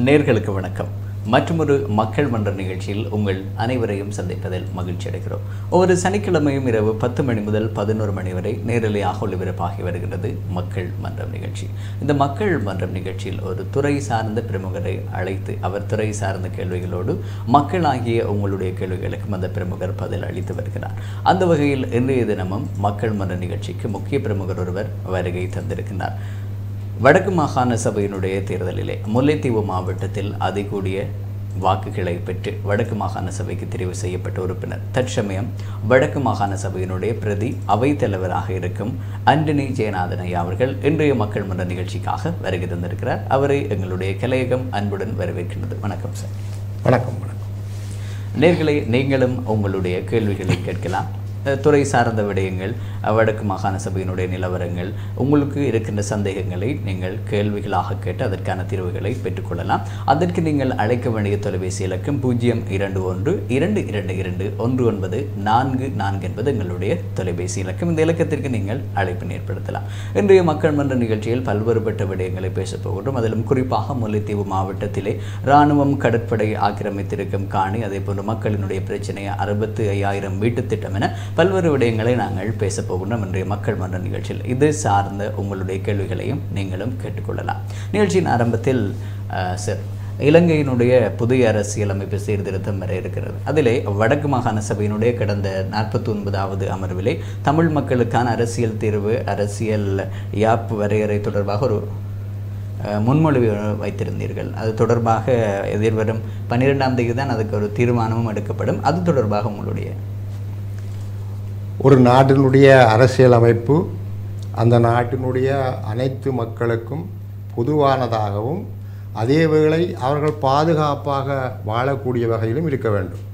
நேர்களுக்கு வணக்கம் மற்றொரு மக்கள் மன்ற நிகழ்ச்சியில் உங்கள் அனைவரையும் சந்திப்பதில் மகிழ்ச்சி அடைகிறோம் ஒவ்வொரு சனிக்கிழமையும் இரவு பத்து மணி முதல் பதினோரு மணி வரை நேரலையாக ஒளிபரப்பாகி வருகிறது மக்கள் மன்றம் நிகழ்ச்சி இந்த மக்கள் மன்றம் நிகழ்ச்சியில் ஒரு துறை சார்ந்த பிரமுகரை அழைத்து அவர் துறை சார்ந்த கேள்விகளோடு மக்களாகிய உங்களுடைய கேள்விகளுக்கும் அந்த பிரமுகர் பதில் அளித்து வருகிறார் அந்த வகையில் இன்றைய தினமும் மக்கள் மன்ற நிகழ்ச்சிக்கு முக்கிய பிரமுகர் ஒருவர் வருகை தந்திருக்கிறார் வடக்கு மாகாண சபையினுடைய தேர்தலிலே முல்லைத்தீவு மாவட்டத்தில் அதிகூடிய வாக்குகளை பெற்று வடக்கு மாகாண சபைக்கு தெரிவு செய்யப்பட்ட உறுப்பினர் தற்சமயம் வடக்கு மாகாண சபையினுடைய பிரதி அவைத் தலைவராக இருக்கும் அண்டனி ஜெயநாதன் ஐயா அவர்கள் இன்றைய மக்கள் மன்ற நிகழ்ச்சிக்காக வருகை தந்திருக்கிறார் அவரை எங்களுடைய கலையகம் அன்புடன் வரவேற்கின்றது வணக்கம் சார் வணக்கம் வணக்கம் நேர்களை நீங்களும் உங்களுடைய கேள்விகளை கேட்கலாம் அஹ், துறை சார்ந்த விடயங்கள் அஹ், வடக்கு மாகாண சபையினுடைய நிலவரங்கள் உங்களுக்கு இருக்கின்ற சந்தேகங்களை நீங்கள் கேள்விகளாக கேட்டு அதற்கான தீர்வுகளை பெற்றுக்கொள்ளலாம் அதற்கு நீங்கள் அழைக்க வேண்டிய தொலைபேசி இலக்கம் பூஜ்ஜியம் இரண்டு ஒன்று இரண்டு இரண்டு இரண்டு ஒன்று ஒன்பது நான்கு நான்கு என்பது எங்களுடைய தொலைபேசி இலக்கம் இந்த இலக்கத்திற்கு நீங்கள் அழைப்பினை ஏற்படுத்தலாம் இன்றைய மக்கள் மன்ற நிகழ்ச்சியில் பல்வேறுபட்ட விடயங்களை பேசப் போகின்றோம் அதிலும் குறிப்பாக முல்லைத்தீவு மாவட்டத்திலே இராணுவம் கடற்படை ஆக்கிரமித்திருக்கும் காணி அதே போன்று மக்களினுடைய பிரச்சனை அறுபத்து ஐயாயிரம் வீட்டுத் திட்டம் என பல்வேறு விடயங்களை நாங்கள் பேசப் போகின்றோம் இன்றைய மக்கள் மன்ற நிகழ்ச்சியில் இது சார்ந்த உங்களுடைய கேள்விகளையும் நீங்களும் கேட்டுக்கொள்ளலாம் நிகழ்ச்சியின் ஆரம்பத்தில் அஹ், சார் இலங்கையினுடைய புதிய அரசியலமைப்பு சீர்திருத்தம் வர இருக்கிறது அதிலே வடக்கு மாகாண சபையினுடைய கடந்த நாற்பத்தி ஒன்பதாவது அமர்விலே தமிழ் மக்களுக்கான அரசியல் தீர்வு அரசியல் யாப்பு வரையறை தொடர்பாக ஒரு அஹ், முன்மொழிவு வைத்திருந்தீர்கள் அது தொடர்பாக எதிர்வரும் பன்னிரெண்டாம் தேதி தான் அதுக்கு ஒரு தீர்மானமும் எடுக்கப்படும் அது தொடர்பாக உங்களுடைய ஒரு நாட்டினுடைய அரசியல் அமைப்பு அந்த நாட்டினுடைய அனைத்து மக்களுக்கும் பொதுவானதாகவும் அதே வேளை அவர்கள் பாதுகாப்பாக வாழக்கூடிய வகையிலும் இருக்க வேண்டும்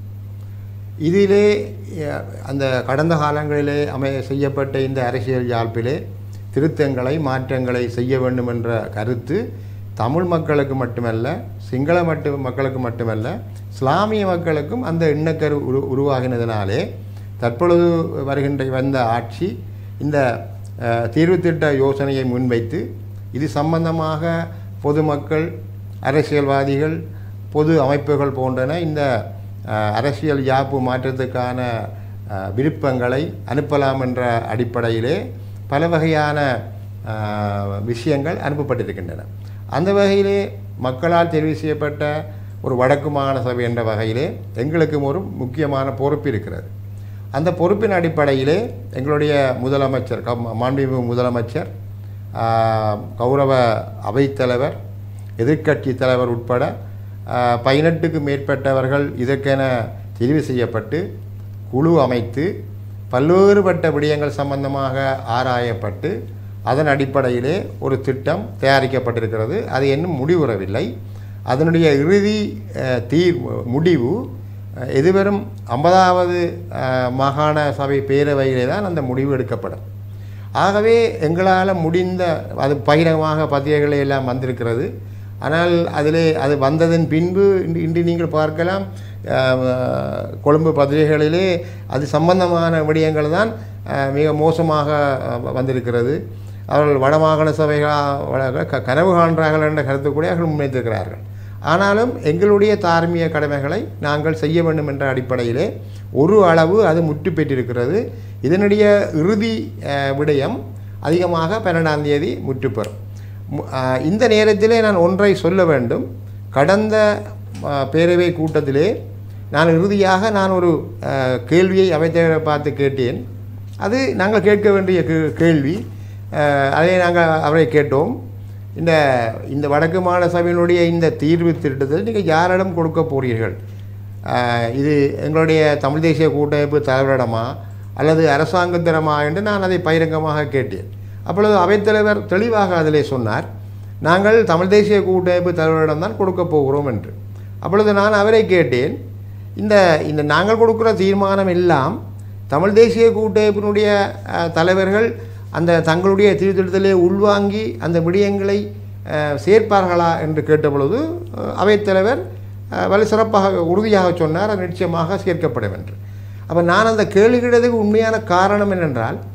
இதிலே அஹ், அந்த கடந்த காலங்களிலே அமை செய்யப்பட்ட இந்த அரசியல் யாழ்ப்பிலே திருத்தங்களை மாற்றங்களை செய்ய வேண்டும் என்ற கருத்து தமிழ் மக்களுக்கு மட்டுமல்ல சிங்கள மட்டு மக்களுக்கு மட்டுமல்ல இஸ்லாமிய மக்களுக்கும் அந்த எண்ணக்கரு உரு உருவாகினதினாலே தற்பொழுது வருகின்ற வந்த ஆட்சி இந்த அஹ், தீர்வுத்திட்ட யோசனையை முன்வைத்து இது சம்பந்தமாக பொதுமக்கள் அரசியல்வாதிகள் பொது அமைப்புகள் போன்றன இந்த அஹ், அரசியல் யாப்பு மாற்றத்துக்கான அஹ், விருப்பங்களை அனுப்பலாம் என்ற அடிப்படையிலே பல வகையான அஹ், விஷயங்கள் அனுப்பப்பட்டிருக்கின்றன அந்த வகையிலே மக்களால் தெரிவு செய்யப்பட்ட ஒரு வடக்கு மாகாண சபை என்ற வகையிலே எங்களுக்கும் ஒரு முக்கியமான பொறுப்பு இருக்கிறது அந்த பொறுப்பின் அடிப்படையிலே எங்களுடைய முதலமைச்சர் கம் மாண்புமிகு முதலமைச்சர் ஆஹ், கௌரவ அவைத்தலைவர் எதிர்க்கட்சி தலைவர் உட்பட ஆஹ், பதினெட்டுக்கு மேற்பட்டவர்கள் இதற்கென தெரிவு செய்யப்பட்டு குழு அமைத்து பல்வேறுபட்ட விடயங்கள் சம்பந்தமாக ஆராயப்பட்டு அதன் அடிப்படையிலே ஒரு திட்டம் தயாரிக்கப்பட்டிருக்கிறது அது இன்னும் முடிவுறவில்லை அதனுடைய இறுதி அஹ், தீர் முடிவு அஹ், எதிர்வரும் ஐம்பதாவது மாகாண சபை பேரவையிலே தான் அந்த முடிவு எடுக்கப்படும் ஆகவே எங்களால் முடிந்த அது பகிரங்கமாக பத்திரிகைகளை எல்லாம் வந்திருக்கிறது ஆனால் அதிலே அது வந்ததன் பின்பு இன்று இன்று நீங்கள் பார்க்கலாம் அஹ், கொழும்பு பத்திரிகைகளிலே அது சம்பந்தமான விடயங்கள் தான் அஹ், மிக மோசமாக அஹ், வந்திருக்கிறது அவர்கள் வடமாகாண சபைகள் க- கனவு காண்றார்கள் என்ற கருத்து கூட அவர்கள் முன்வைத்திருக்கிறார்கள் ஆனாலும் எங்களுடைய தார்மீக கடமைகளை நாங்கள் செய்ய வேண்டும் என்ற அடிப்படையிலே ஒரு அளவு அது முற்று பெற்றிருக்கிறது இதனுடைய இறுதி அஹ், விடயம் அதிகமாக பன்னெண்டாம் தேதி முற்று பெறும் மு- அஹ், இந்த நேரத்திலே நான் ஒன்றை சொல்ல வேண்டும் கடந்த அஹ், பேரவை கூட்டத்திலே நான் இறுதியாக நான் ஒரு அஹ், கேள்வியை அமைச்சரை பார்த்து கேட்டேன் அது நாங்கள் கேட்க வேண்டிய கே- கேள்வி அஹ், அதை நாங்கள் அவரை கேட்டோம் இந்த இந்த வடக்கு மாநில சபையினுடைய இந்த தீர்வு திட்டத்தை நீங்கள் யாரிடம் கொடுக்க போறீர்கள் அஹ், இது எங்களுடைய தமிழ் தேசிய கூட்டமைப்பு தலைவரிடமா அல்லது அரசாங்கத்திடமா என்று நான் அதை பகிரங்கமாக கேட்டேன் அப்பொழுது அவைத்தலைவர் தெளிவாக அதிலே சொன்னார் நாங்கள் தமிழ் தேசிய கூட்டமைப்பு தலைவரிடம் தான் கொடுக்க போகிறோம் என்று அப்பொழுது நான் அவரை கேட்டேன் இந்த இந்த நாங்கள் கொடுக்குற தீர்மானம் எல்லாம் தமிழ் தேசிய கூட்டமைப்பினுடைய அஹ், தலைவர்கள் அந்த தங்களுடைய தீர்த்திட்டத்திலே உள்வாங்கி அந்த விடயங்களை அஹ், சேர்ப்பார்களா என்று கேட்டபொழுது அஹ், அவைத்தலைவர் அஹ், வலு சிறப்பாக உறுதியாக சொன்னார் அது நிச்சயமாக சேர்க்கப்படும் என்று அப்போ நான் அந்த கேள்வி கேட்டதுக்கு உண்மையான காரணம் என்னென்றால்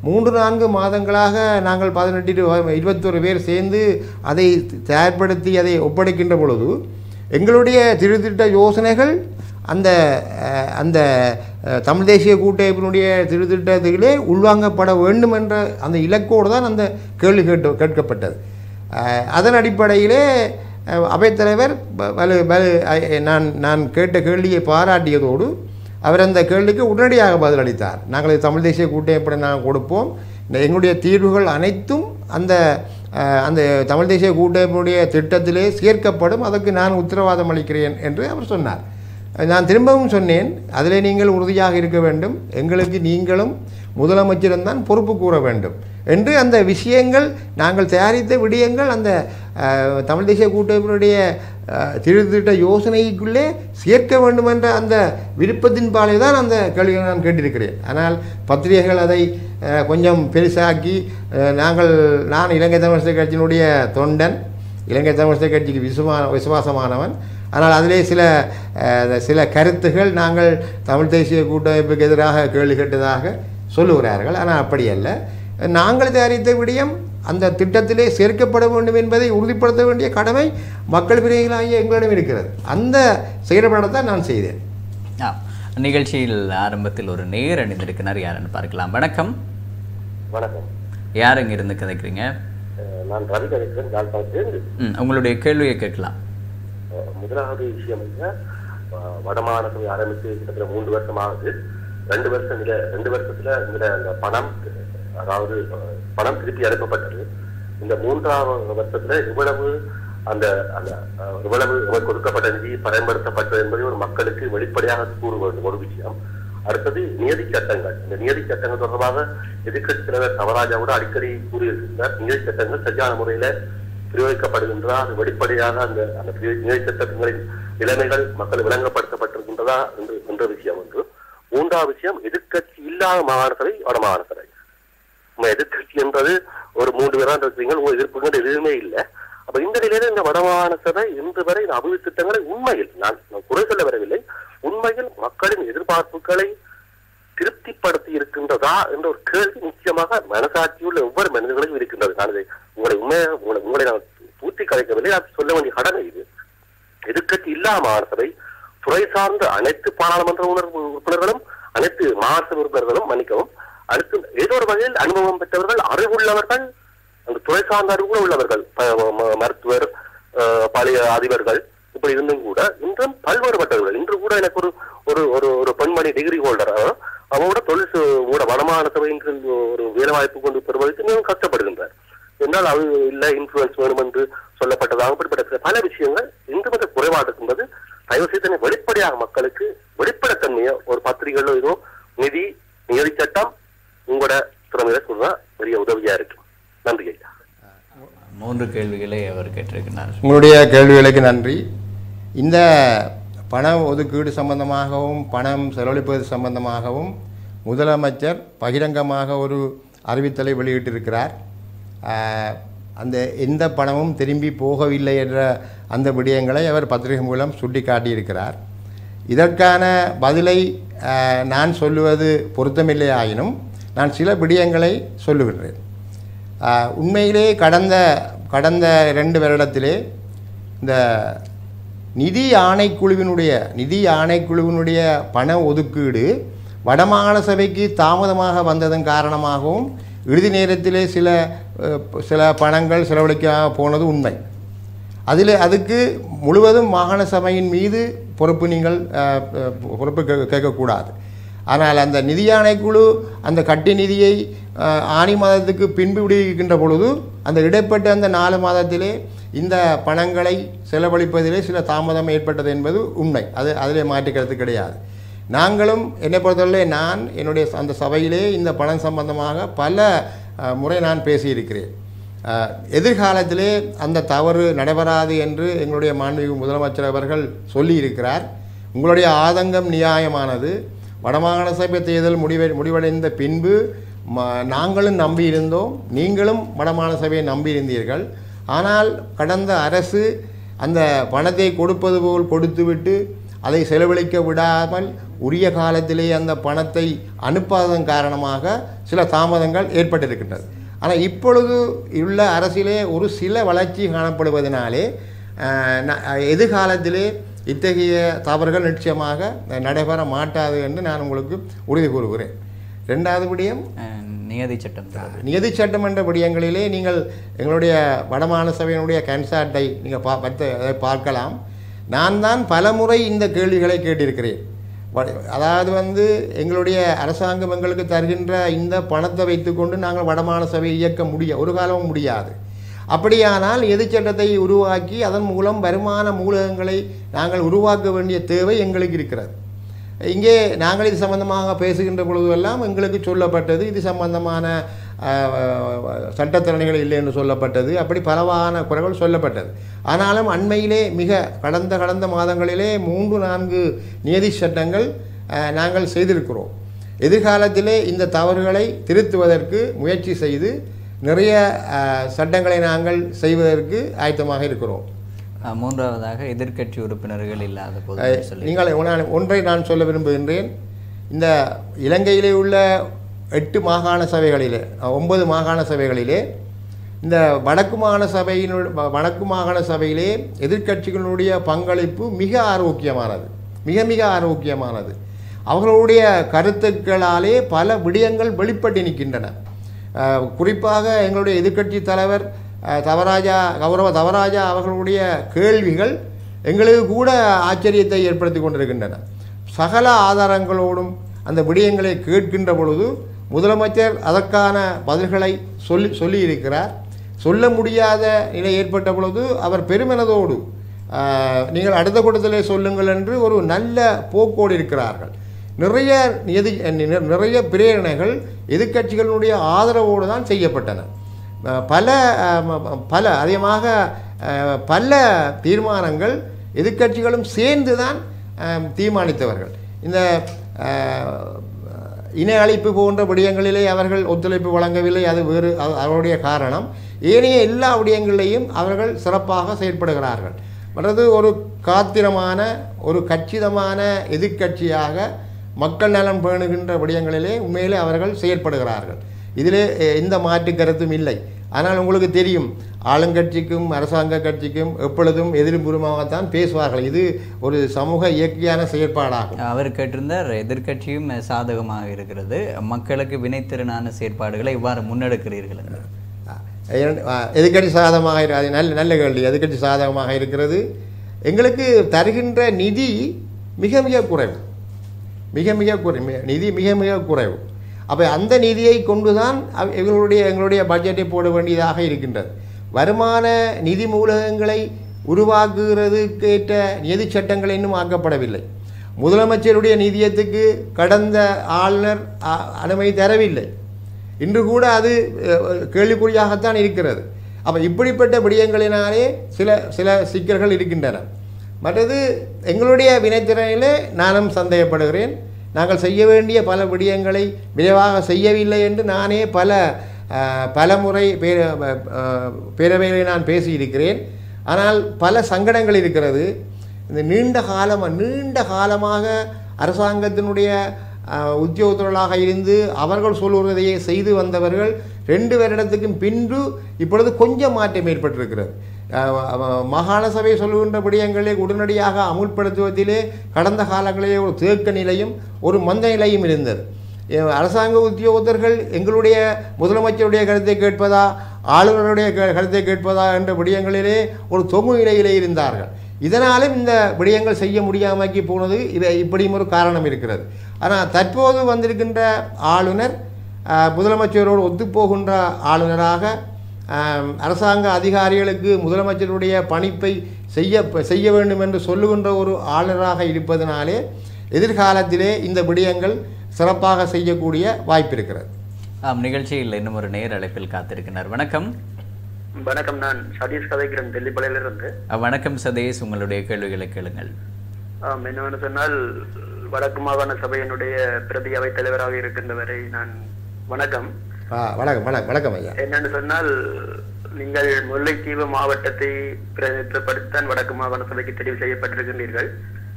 மூன்று நான்கு மாதங்களாக நாங்கள் பதினெட்டு இரு- இருபத்தொரு பேர் சேர்ந்து அதை தயார்படுத்தி அதை ஒப்படைக்கின்ற பொழுது எங்களுடைய திருத்திட்ட யோசனைகள் அந்த அஹ், அந்த அஹ், தமிழ் தேசிய கூட்டமைப்பினுடைய திருத்திட்டத்திலே உள்வாங்கப்பட வேண்டும் என்ற அந்த இலக்கோடு தான் அந்த கேள்வி கேட்டு கேட்கப்பட்டது அஹ், அதன் அடிப்படையிலே அஹ், அவைத்தலைவர் ப- வலு வலு அஹ், நான் நான் கேட்ட கேள்வியை பாராட்டியதோடு அவர் அந்த கேள்விக்கு உடனடியாக பதிலளித்தார் நாங்கள் இது தமிழ் தேசிய கூட்டமைப்பை நாங்கள் கொடுப்போம் இந்த எங்களுடைய தீர்வுகள் அனைத்தும் அந்த அஹ், அந்த தமிழ் தேசிய கூட்டமைப்புடைய திட்டத்திலே சேர்க்கப்படும் அதற்கு நான் உத்தரவாதம் அளிக்கிறேன் என்று அவர் சொன்னார் நான் திரும்பவும் சொன்னேன் அதிலே நீங்கள் உறுதியாக இருக்க வேண்டும் எங்களுக்கு நீங்களும் முதலமைச்சரும் தான் பொறுப்பு கூற வேண்டும் என்று அந்த விஷயங்கள் நாங்கள் தயாரித்த விடயங்கள் அந்த அஹ், தமிழ் தேசிய கூட்டமைப்பினுடைய அஹ், திருத்திட்ட யோசனைக்குள்ளே சேர்க்க வேண்டும் என்ற அந்த விருப்பத்தின் பாலே தான் அந்த கேள்விகளை நான் கேட்டிருக்கிறேன் ஆனால் பத்திரிகைகள் அதை அஹ், கொஞ்சம் பெருசாக்கி அஹ், நாங்கள் நான் இலங்கை தமிழ் கட்சியினுடைய தொண்டன் இலங்கை தமிழ் கட்சிக்கு விசுவா விசுவாசமானவன் ஆனால் அதிலே சில அஹ், சில கருத்துகள் நாங்கள் தமிழ் தேசிய கூட்டமைப்புக்கு எதிராக கேள்வி கேட்டதாக சொல்லுகிறார்கள் ஆனால் அப்படி அல்ல நாங்கள் தயாரித்த விடயம் அந்த திட்டத்திலே சேர்க்கப்பட வேண்டும் என்பதை உறுதிப்படுத்த வேண்டிய கடமை மக்கள் பிரிவுகளாகிய எங்களிடம் இருக்கிறது அந்த செயல்பாடைத்தான் நான் செய்தேன் ஆ நிகழ்ச்சியில் ஆரம்பத்தில் ஒரு நேர் அணிந்திருக்கிறார் யாருன்னு பார்க்கலாம் வணக்கம் வணக்கம் யார் இங்க இருந்து கதைக்கிறீங்க அஹ் நான் ரவி கணேசன் யாழ்ப்பாணத்திலிருந்து ம் உங்களுடைய கேள்வியை கேட்கலாம் அஹ் முதலாவது விஷயம் என்ன அஹ் வடமாநிலத்தில் ஆரம்பித்து கிட்டத்தட்ட மூன்று வருஷம் ஆகுது ரெண்டு வருஷம் இதுல ரெண்டு வருஷத்துல இதுல அந்த பணம் அதாவது அஹ், பணம் திருப்பி அனுப்பப்பட்டது இந்த மூன்றாவது வருஷத்துல இவ்வளவு அந்த அந்த அஹ், இவ்வளவு எமக்கு ஒதுக்கப்பட்ட நிதி பயன்படுத்தப்பட்டது என்பதை ஒரு மக்களுக்கு வெளிப்படையாக கூற வேண்டும் ஒரு விஷயம் அடுத்தது நியதி சட்டங்கள் இந்த நியதி சட்டங்கள் தொடர்பாக எதிர்க்கட்சி தலைவர் தவராஜா கூட அடிக்கடி கூறியிருக்கிறார் நியதி சட்டங்கள் சரியான முறையில பிரயோகிக்கப்படுகின்றதா அது வெளிப்படையாக அந்த அந்த பிரி- நியதி சட்டங்களின் நிலைமைகள் மக்கள் விளங்கப்படுத்தப்பட்டிருக்கின்றதா என்று என்ற விஷயம் ஒன்று மூன்றாவது விஷயம் எதிர்க்கட்சி இல்லாத மாகாண சபை வட மாகாண சபை நம்ம எதிர்க்கட்சி என்றது ஒரு மூன்று பேரா இருக்கிறீங்க ஒரு எதிர்ப்புகள் எதுவுமே இல்லை அப்ப இந்த நிலையில இந்த வடமாகாண சபை இன்று வரை இந்த அபிவிருத்தி திட்டங்களை உண்மையில் நான் நான் குறை சொல்ல வரவில்லை உண்மையில் மக்களின் எதிர்பார்ப்புகளை திருப்திப்படுத்தி இருக்கின்றதா என்ற ஒரு கேள்வி நிச்சயமாக மனசாட்சியுள்ள ஒவ்வொரு மனிதர்களும் இருக்கின்றது நான் இதை உங்களை உண்மையாக உங்களை உங்களை நான் பூர்த்தி கலைக்கவில்லை நான் சொல்ல வேண்டிய கடமை இது எதிர்க்கட்சி இல்லாத மாகாண சபை துறை சார்ந்த அனைத்து பாராளுமன்ற உணர்வு உறுப்பினர்களும் அனைத்து மாவட்ட உறுப்பினர்களும் மன்னிக்கவும் அடுத்து ஏதோ ஒரு வகையில் அனுபவம் பெற்றவர்கள் அறிவுள்ளவர்கள் அந்த துறை சார்ந்த அறிவு உள்ளவர்கள் ப- ம- மருத்துவர் அஹ், பழைய அதிபர்கள் இப்படி இருந்தும் கூட இன்றும் பல்வேறுபட்டவர்கள் இன்று கூட எனக்கு ஒரு ஒரு ஒரு ஒரு பெண்மணி டிகிரி ஹோல்டர் அவரோட தொழில் சு- கூட வடமாகாண சபையின் கீழ் ஒரு வேலை வாய்ப்பு கொண்டு பெறுவதற்கு மிகவும் கஷ்டப்படுகின்றார் என்றால் அது இல்ல இன்ஃபுளுன்ஸ் வேணும் என்று சொல்லப்பட்டதாக அப்படிப்பட்ட சில பல விஷயங்கள் இன்று மிக குறைவாக இருக்கின்றது தயவு செய்து இதனை வெளிப்படையாக மக்களுக்கு வெளிப்படைத்தன்மையை ஒரு பத்திரிகைகளோ ஏதோ நிதி நிதி சட்டம் உங்களோட திறமையில சொல்றா பெரிய உதவியா இருக்கும் நன்றி ஐயா மூன்று கேள்விகளை அவர் கேட்டிருக்கிறார் உங்களுடைய கேள்விகளுக்கு நன்றி இந்த பண ஒதுக்கீடு சம்பந்தமாகவும் பணம் செலவழிப்பது சம்பந்தமாகவும் முதலமைச்சர் பகிரங்கமாக ஒரு அறிவித்தலை வெளியிட்டிருக்கிறார் ஆஹ், அந்த எந்த பணமும் திரும்பி போகவில்லை என்ற அந்த விடயங்களை அவர் பத்திரிகை மூலம் சுட்டிக்காட்டியிருக்கிறார் இதற்கான பதிலை ஆஹ், நான் சொல்லுவது பொருத்தமில்லை ஆயினும் நான் சில விடயங்களை சொல்லுகின்றேன் ஆஹ், உண்மையிலே கடந்த கடந்த ரெண்டு வருடத்திலே இந்த நிதி ஆணைக்குழுவினுடைய நிதி ஆணைக்குழுவினுடைய பண ஒதுக்கீடு வடமாகாண சபைக்கு தாமதமாக வந்ததன் காரணமாகவும் இறுதி நேரத்திலே சில அஹ், சில பணங்கள் செலவழிக்காம போனது உண்மை அதில் அதுக்கு முழுவதும் மாகாண சபையின் மீது பொறுப்பு நீங்கள் அஹ், அஹ், பொறுப்பு கே- கேட்கக்கூடாது ஆனால் அந்த நிதி ஆணைக்குழு அந்த கட்டி நிதியை அஹ், ஆணி மாதத்துக்கு பின்பு விடுவிக்கின்ற பொழுது அந்த இடைப்பட்ட அந்த நாலு மாதத்திலே இந்த பணங்களை செலவழிப்பதிலே சில தாமதம் ஏற்பட்டது என்பது உண்மை அது அதிலே மாற்றுக்கிறது கிடையாது நாங்களும் என்னை பொறுத்தவரை நான் என்னுடைய அந்த சபையிலே இந்த பணம் சம்பந்தமாக பல அஹ், முறை நான் பேசியிருக்கிறேன் அஹ், எதிர்காலத்திலே அந்த தவறு நடைபெறாது என்று எங்களுடைய மாண்புமிகு முதலமைச்சர் அவர்கள் சொல்லியிருக்கிறார் உங்களுடைய ஆதங்கம் நியாயமானது வடமாகாண சபை தேர்தல் முடிவை முடிவடைந்த பின்பு ம நாங்களும் நம்பியிருந்தோம் நீங்களும் வடமாகாண சபையை நம்பியிருந்தீர்கள் ஆனால் கடந்த அரசு அந்த பணத்தை கொடுப்பது போல் கொடுத்துவிட்டு அதை செலவழிக்க விடாமல் உரிய காலத்திலே அந்த பணத்தை அனுப்பாததன் காரணமாக சில தாமதங்கள் ஏற்பட்டிருக்கின்றது ஆனால் இப்பொழுது உள்ள அரசிலே ஒரு சில வளர்ச்சி காணப்படுவதனாலே அஹ், ந- எதிர்காலத்திலே இத்தகைய தவறுகள் நிச்சயமாக நடைபெற மாட்டாது என்று நான் உங்களுக்கு உறுதி கூறுகிறேன் ரெண்டாவது விடயம் அஹ், நியதி சட்டம் தொடர்பு நியதி சட்டமன்ற விடயங்களிலே நீங்கள் எங்களுடைய வடமாநில சபையினுடைய கன்சார்ட்டை நீங்கள் பா பத்து அதை பார்க்கலாம் நான் தான் பலமுறை இந்த கேள்விகளை கேட்டிருக்கிறேன் வட- அதாவது வந்து எங்களுடைய அரசாங்கம் எங்களுக்கு தருகின்ற இந்த பணத்தை வைத்துக்கொண்டு நாங்கள் வடமாநில சபையை இயக்க முடிய ஒரு காலமும் முடியாது அப்படியானால் எதிர்ச்சட்டத்தை உருவாக்கி அதன் மூலம் வருமான மூலகங்களை நாங்கள் உருவாக்க வேண்டிய தேவை எங்களுக்கு இருக்கிறது இங்கே நாங்கள் இது சம்பந்தமாக பேசுகின்ற பொழுதெல்லாம் எங்களுக்கு சொல்லப்பட்டது இது சம்பந்தமான அஹ், சட்டத்திறனைகள் இல்லை என்று சொல்லப்பட்டது அப்படி பலவான குறைகள் சொல்லப்பட்டது ஆனாலும் அண்மையிலே மிக கடந்த கடந்த மாதங்களிலே மூன்று நான்கு நியதி சட்டங்கள் அஹ், நாங்கள் செய்திருக்கிறோம் எதிர்காலத்திலே இந்த தவறுகளை திருத்துவதற்கு முயற்சி செய்து நிறைய அஹ், சட்டங்களை நாங்கள் செய்வதற்கு ஆயத்தமாக இருக்கிறோம் அஹ், மூன்றாவதாக எதிர்க்கட்சி உறுப்பினர்கள் இல்லாத போது அஹ், சொல்லி நீங்கள் நான் ஒன்றை நான் சொல்ல விரும்புகின்றேன் இந்த இலங்கையிலே உள்ள எட்டு மாகாண சபைகளிலே அஹ், ஒன்பது மாகாண சபைகளிலே இந்த வடக்கு மாகாண சபையினு வ- வடக்கு மாகாண சபையிலே எதிர்க்கட்சிகளுடைய பங்களிப்பு மிக ஆரோக்கியமானது மிக மிக ஆரோக்கியமானது அவர்களுடைய கருத்துக்களாலே பல விடயங்கள் வெளிப்பட்டு நிற்கின்றன அஹ், குறிப்பாக எங்களுடைய எதிர்க்கட்சி தலைவர் அஹ், தவராஜா கௌரவ தவராஜா அவர்களுடைய கேள்விகள் எங்களுக்கு கூட ஆச்சரியத்தை ஏற்படுத்தி கொண்டிருக்கின்றன சகல ஆதாரங்களோடும் அந்த விடயங்களை கேட்கின்ற பொழுது முதலமைச்சர் அதற்கான பதில்களை சொல்லி சொல்லியிருக்கிறார் சொல்ல முடியாத நிலை ஏற்பட்ட பொழுது அவர் பெருமனதோடு ஆஹ், நீங்கள் அடுத்த கூட்டத்திலே சொல்லுங்கள் என்று ஒரு நல்ல போக்கோடு இருக்கிறார்கள் நிறைய எதி நி- நிறைய பிரேரணைகள் எதிர்க்கட்சிகளுடைய ஆதரவோடு தான் செய்யப்பட்டன அஹ், பல அஹ், ம- ம- பல அதிகமாக அஹ், பல தீர்மானங்கள் எதிர்க்கட்சிகளும் சேர்ந்து தான் அஹ், தீர்மானித்தவர்கள் இந்த அஹ், இன அழிப்பு போன்ற விடயங்களிலே அவர்கள் ஒத்துழைப்பு வழங்கவில்லை அது வேறு அது அவருடைய காரணம் ஏனைய எல்லா விடயங்களிலேயும் அவர்கள் சிறப்பாக செயல்படுகிறார்கள் மற்றது ஒரு காத்திரமான ஒரு கச்சிதமான எதிர்க்கட்சியாக மக்கள் நலன் பேணுகின்ற விடயங்களிலே உண்மையிலே அவர்கள் செயற்படுகிறார்கள் இதிலே அஹ், எந்த மாற்று கருத்தும் இல்லை ஆனால் உங்களுக்கு தெரியும் ஆளுங்கட்சிக்கும் அரசாங்க கட்சிக்கும் எப்பொழுதும் எதிர்புறமாகத்தான் பேசுவார்கள் இது ஒரு சமூக இயற்கையான செயற்பாடாகும் அவர் கேட்டிருந்தார் எதிர்க்கட்சியும் சாதகமாக இருக்கிறது மக்களுக்கு வினைத்திறனான செயற்பாடுகளை இவ்வாறு முன்னெடுக்கிறீர்கள் என்று. அஹ் அஹ் எதிர்க்கட்சி சாதகமாக இரு- அது நல்ல நல்ல கேள்வி எதிர்க்கட்சி சாதகமாக இருக்கிறது எங்களுக்கு தருகின்ற நிதி மிக மிக குறைவு மிக மிக குறை மி- நிதி மிக மிக குறைவு அப்போ அந்த நிதியை கொண்டு தான் அவ- எங்களுடைய எங்களுடைய பட்ஜெட்டை போட வேண்டியதாக இருக்கின்றது வருமான நிதி மூலகங்களை உருவாக்குகிறதுக்கு ஏற்ற நிதி சட்டங்கள் இன்னும் ஆக்கப்படவில்லை முதலமைச்சருடைய நிதியத்துக்கு கடந்த ஆளுநர் அ- அனுமதி தரவில்லை இன்று கூட அது அஹ், கேள்விக்குறியாகத்தான் இருக்கிறது அப்போ இப்படிப்பட்ட விடயங்களினாலே சில சில சிக்கல்கள் இருக்கின்றன மற்றது எங்களுடைய வினைத்திறனிலே நானும் சந்தேகப்படுகிறேன் நாங்கள் செய்ய வேண்டிய பல விடயங்களை விரைவாக செய்யவில்லை என்று நானே பல அஹ், பல முறை பேர அஹ், பேரவைகளை நான் பேசியிருக்கிறேன் ஆனால் பல சங்கடங்கள் இருக்கிறது இந்த நீண்ட காலமாக நீண்ட காலமாக அரசாங்கத்தினுடைய அஹ், உத்தியோகத்தர்களாக இருந்து அவர்கள் சொல்வதையே செய்து வந்தவர்கள் ரெண்டு வருடத்துக்கும் பின்பு இப்பொழுது கொஞ்சம் மாற்றம் ஏற்பட்டிருக்கிறது அஹ், அஹ், மாகாண சபை சொல்லுகின்ற விடயங்களை உடனடியாக அமுல்படுத்துவதிலே கடந்த காலங்களிலே ஒரு தேக்க நிலையும் ஒரு மந்த நிலையும் இருந்தது எ- அரசாங்க உத்தியோகத்தர்கள் எங்களுடைய முதலமைச்சருடைய கருத்தை கேட்பதா ஆளுநருடைய க- கருத்தை கேட்பதா என்ற விடயங்களிலே ஒரு தொங்கு நிலையிலே இருந்தார்கள் இதனாலும் இந்த விடயங்கள் செய்ய முடியாமக்கி போனது இவை இப்படியும் ஒரு காரணம் இருக்கிறது ஆனால் தற்போது வந்திருக்கின்ற ஆளுநர் அஹ், முதலமைச்சரோடு ஒத்துப்போகின்ற ஆளுநராக அஹ், அரசாங்க அதிகாரிகளுக்கு முதலமைச்சருடைய பணிப்பை செய்ய செய்ய வேண்டும் என்று சொல்லுகின்ற ஒரு ஆளுநராக இருப்பதனாலே எதிர்காலத்திலே இந்த விடயங்கள் சிறப்பாக செய்யக்கூடிய வாய்ப்பு இருக்கிறது ஆம் நிகழ்ச்சியில் இன்னும் ஒரு நேர் அழைப்பில் காத்திருக்கிறார் வணக்கம் வணக்கம் நான் சதீஷ் கதைக்கிறேன் டெல்லிப்படையில இருந்து அஹ், வணக்கம் சதீஷ் உங்களுடைய கேள்விகளை கேளுங்கள் ஆம், என்னவென்று சொன்னால் வடக்கு மாகாண சபையினுடைய பிரதி அவைத் தலைவராக இருக்கின்றவரை நான் வணக்கம் ஆ வணக்கம் வணக்கம் வணக்கம் ஐயா என்னன்னு சொன்னால் நீங்கள் முல்லைத்தீவு மாவட்டத்தை பிரதிநிதித்துவப்படுத்தான் வடக்கு மாகாண சபைக்கு தெரிவு செய்யப்பட்டிருக்கின்றீர்கள்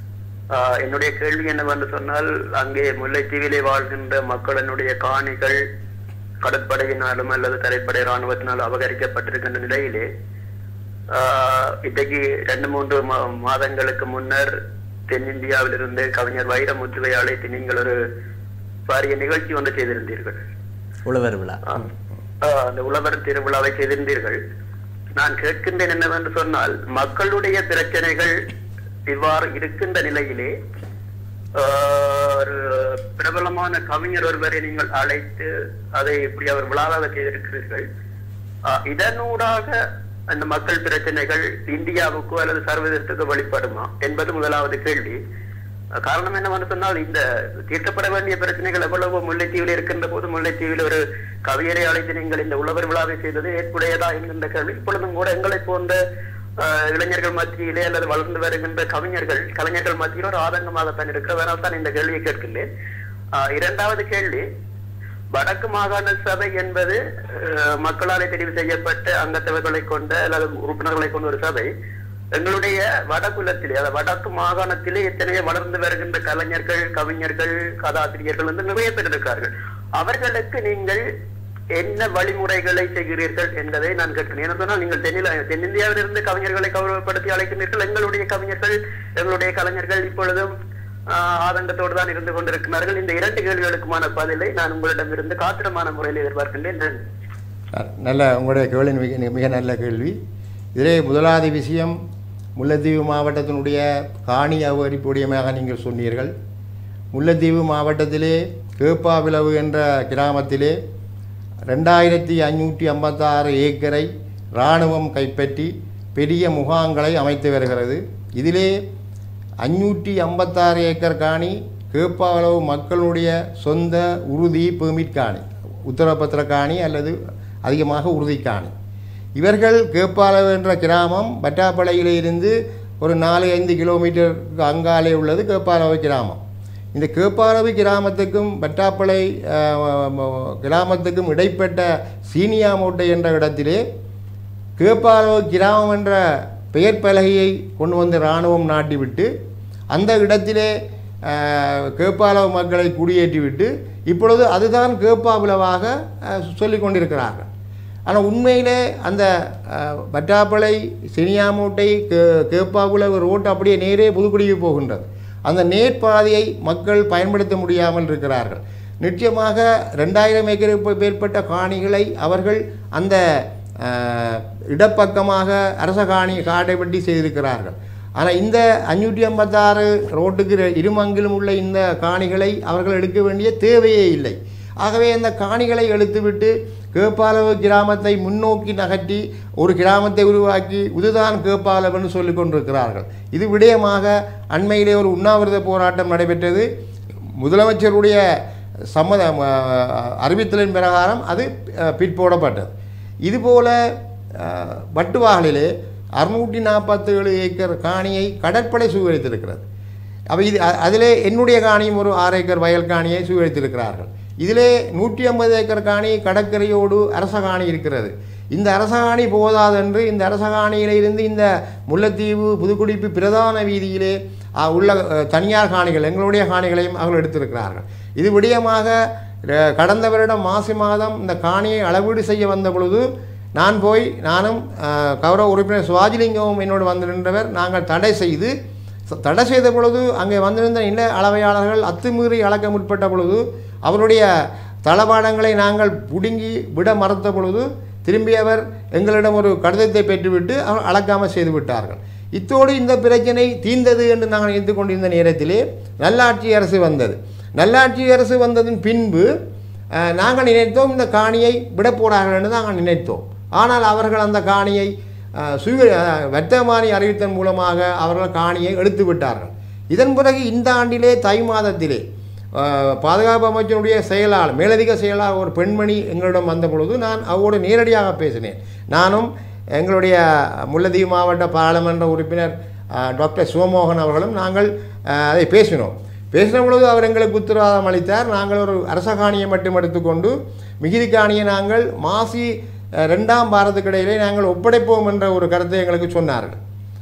ஆஹ், என்னுடைய கேள்வி என்னவென்று சொன்னால் அங்கே முல்லைத்தீவிலே வாழ்கின்ற மக்களினுடைய காணிகள் கடற்படையினாலும் அல்லது தரைப்படை ராணுவத்தினாலும் அபகரிக்கப்பட்டிருக்கின்ற நிலையிலே ஆஹ், இன்றைக்கு ரெண்டு மூன்று மா- மாதங்களுக்கு முன்னர் தென்னிந்தியாவிலிருந்து கவிஞர் வைரமுத்துவை அழைத்து நீங்கள் ஒரு பாரிய நிகழ்ச்சி ஒன்று செய்திருந்தீர்கள் உழவர் விழா ஆஹ் அந்த உழவர் திருவிழாவை செய்திருந்தீர்கள் நான் கேட்கின்றேன் என்னவென்று சொன்னால் மக்களுடைய பிரச்சனைகள் இவ்வாறு இருக்கின்ற நிலையிலே ஆஹ் ஒரு பிரபலமான கவிஞர் ஒருவரை நீங்கள் அழைத்து அதை இப்படி அவர் விழாவாக செய்திருக்கிறீர்கள் ஆஹ் இதனூடாக அந்த மக்கள் பிரச்சனைகள் இந்தியாவுக்கோ அல்லது சர்வதேசத்துக்கு வெளிப்படுமா என்பது முதலாவது கேள்வி அஹ் காரணம் என்னவென்று சொன்னால் இந்த தீர்க்கப்பட வேண்டிய பிரச்சனைகள் எவ்வளவு முல்லைத்தீவில் இருக்கின்ற போது முல்லைத்தீவில் ஒரு கவியரை அழைத்து நீங்கள் இந்த உழவர் விழாவை செய்தது ஏற்புடையதா என்கின்ற கேள்வி இப்பொழுதும் கூட எங்களை போன்ற அஹ், இளைஞர்கள் மத்தியிலே அல்லது வளர்ந்து வருகின்ற கவிஞர்கள் கலைஞர்கள் மத்தியில் ஒரு ஆதங்கமாகத்தான் இருக்கிறது அதனால் தான் இந்த கேள்வியை கேட்கின்றேன் அஹ், இரண்டாவது கேள்வி வடக்கு மாகாண சபை என்பது அஹ், மக்களாலே தெரிவு செய்யப்பட்ட அங்கத்தவர்களை கொண்ட அல்லது உறுப்பினர்களை கொண்ட ஒரு சபை எங்களுடைய வடகுலத்திலே அதாவது வடக்கு மாகாணத்திலே எத்தனையோ வளர்ந்து வருகின்ற கலைஞர்கள் கவிஞர்கள் கதாசிரியர்கள் வந்து நிறைய பேர் இருக்கார்கள் அவர்களுக்கு நீங்கள் என்ன வழிமுறைகளை செய்கிறீர்கள் என்பதை நான் கேட்கிறேன் ஏன்னு சொன்னால் நீங்கள் தென்னில தென்னிந்தியாவிலிருந்து கவிஞர்களை கௌரவப்படுத்தி அழைக்கின்றீர்கள் எங்களுடைய கவிஞர்கள் எங்களுடைய கலைஞர்கள் இப்பொழுதும் ஆஹ், ஆதங்கத்தோடு தான் இருந்து கொண்டிருக்கிறார்கள் இந்த இரண்டு கேள்விகளுக்குமான பதிலை நான் உங்களிடமிருந்து காத்திரமான முறையில் எதிர்பார்க்கின்றேன் நன்றி. ந- நல்ல உங்களுடைய கேள்வி மிக மிக நல்ல கேள்வி இதிலே முதலாவது விஷயம் முல்லைத்தீவு மாவட்டத்தினுடைய காணி அபகரிப்புடையமாக நீங்கள் சொன்னீர்கள் முல்லைத்தீவு மாவட்டத்திலே கேப்பாவிளவு என்ற கிராமத்திலே ரெண்டாயிரத்தி ஐநூற்றி ஐம்பத்தாறு ஏக்கரை இராணுவம் கைப்பற்றி பெரிய முகாம்களை அமைத்து வருகிறது இதிலே அஞ்சூற்றி ஐம்பத்தாறு ஏக்கர் காணி கேப்பாவளவு மக்களுடைய சொந்த உறுதி பெர்மிட் காணி உத்தரப்பத்திர காணி அல்லது அதிகமாக உறுதி காணி இவர்கள் கேப்பாளவு என்ற கிராமம் பட்டாப்பளையிலே இருந்து ஒரு நாலு ஐந்து கிலோமீட்டர் அங்காலே உள்ளது கேப்பாளவு கிராமம் இந்த கேப்பாளவு கிராமத்துக்கும் பட்டாப்பளை அஹ், ம- கிராமத்துக்கும் இடைப்பட்ட சீனியாமோட்டை என்ற இடத்திலே கேப்பாளவு கிராமம் என்ற பெயர் பலகையை கொண்டு வந்து இராணுவம் நாட்டிவிட்டு அந்த இடத்திலே அஹ், கேப்பாளவு மக்களை குடியேற்றிவிட்டு இப்பொழுது அதுதான் கேப்பாவிளவாக அஹ், சொல்லிக் கொண்டிருக்கிறார்கள் ஆனால் உண்மையிலே அந்த அஹ், வட்டாப்பளை சினியாமூட்டை கே கேப்பாகுளவு ரோட்டு அப்படியே நேரே புதுக்குடிக்கு போகின்றது அந்த நேர்பாதையை மக்கள் பயன்படுத்த முடியாமல் இருக்கிறார்கள் நிச்சயமாக ரெண்டாயிரம் ஏக்கருக்கு மேற்பட்ட காணிகளை அவர்கள் அந்த அஹ், இடப்பக்கமாக அரச காணி காடை வெட்டி செய்திருக்கிறார்கள் ஆனால் இந்த அஞ்சூற்றி ஐம்பத்தாறு ரோட்டுக்கு இரு- இருமங்கிலும் உள்ள இந்த காணிகளை அவர்கள் எடுக்க வேண்டிய தேவையே இல்லை ஆகவே அந்த காணிகளை எடுத்துவிட்டு கேப்பாலவு கிராமத்தை முன்னோக்கி நகர்த்தி ஒரு கிராமத்தை உருவாக்கி இதுதான் கேப்பாலவென்று சொல்லிக் கொண்டிருக்கிறார்கள் இது விடயமாக அண்மையிலே ஒரு உண்ணாவிரத போராட்டம் நடைபெற்றது முதலமைச்சருடைய சம்மத அஹ், அறிவித்தலின் பிரகாரம் அது அஹ், பிற்போடப்பட்டது இதுபோல அஹ், வட்டுவாகலிலே அறுநூற்றி நாற்பத்தேழு ஏக்கர் காணியை கடற்படை சுவீகரித்திருக்கிறது அப்போ இது அ- அதிலே என்னுடைய காணியும் ஒரு ஆறு ஏக்கர் வயல் காணியை சுவீகரித்திருக்கிறார்கள் இதிலே நூற்றி ஐம்பது ஏக்கர் காணி கடற்கரையோடு அரச காணி இருக்கிறது இந்த அரச காணி போதாதென்று இந்த அரச காணியிலிருந்து இந்த முல்லைத்தீவு புதுக்குடிப்பு பிரதான வீதியிலே அ, உள்ள அ, தனியார் காணிகள் எங்களுடைய காணிகளையும் அவர்கள் எடுத்திருக்கிறார்கள் இது விடயமாக அ, கடந்த வருடம் மாசி மாதம் இந்த காணியை அளவீடு செய்ய வந்த பொழுது நான் போய் நானும் அ, கௌரவ உறுப்பினர் சுவாஜிலிங்கமும் என்னோடு வந்து நின்றவர் நாங்கள் தடை செய்து ச- தடை செய்த பொழுது அங்கே வந்திருந்த நில அளவையாளர்கள் அத்துமீறி அளக்க முற்பட்ட பொழுது அவருடைய தளபாடங்களை நாங்கள் பிடுங்கி விட மறுத்த பொழுது திரும்பி அவர் எங்களிடம் ஒரு கடிதத்தை பெற்றுவிட்டு அவர் அளக்காமல் செய்து விட்டார்கள் இத்தோடு இந்த பிரச்சனை தீர்ந்தது என்று நாங்கள் நினைத்து கொண்டிருந்த நேரத்திலே நல்லாட்சி அரசு வந்தது நல்லாட்சி அரசு வந்ததன் பின்பு அஹ், நாங்கள் நினைத்தோம் இந்த காணியை விட போறார்கள் என்று நாங்கள் நினைத்தோம் ஆனால் அவர்கள் அந்த காணியை அஹ், சுய அஹ், வர்த்தமானி அறிவித்தன் மூலமாக அவர்கள் காணியை எடுத்து விட்டார்கள் இதன் பிறகு இந்த ஆண்டிலே தை மாதத்திலே அஹ், பாதுகாப்பு அமைச்சருடைய செயலாளர் மேலதிக செயலாளர் ஒரு பெண்மணி எங்களிடம் வந்த பொழுது நான் அவரோடு நேரடியாக பேசினேன் நானும் எங்களுடைய முல்லைத்தீவு மாவட்ட பாராளுமன்ற உறுப்பினர் அஹ், டாக்டர் சிவமோகன் அவர்களும் நாங்கள் அஹ், அதை பேசினோம் பேசின பொழுது அவர் எங்களுக்கு உத்தரவாதம் அளித்தார் நாங்கள் ஒரு அரச காணியை மட்டும் எடுத்துக்கொண்டு மிகுதி காணியை நாங்கள் மாசி அஹ், ரெண்டாம் பாரதுக்கிடையிலே நாங்கள் ஒப்படைப்போம் என்ற ஒரு கருத்தை எங்களுக்கு சொன்னார்கள்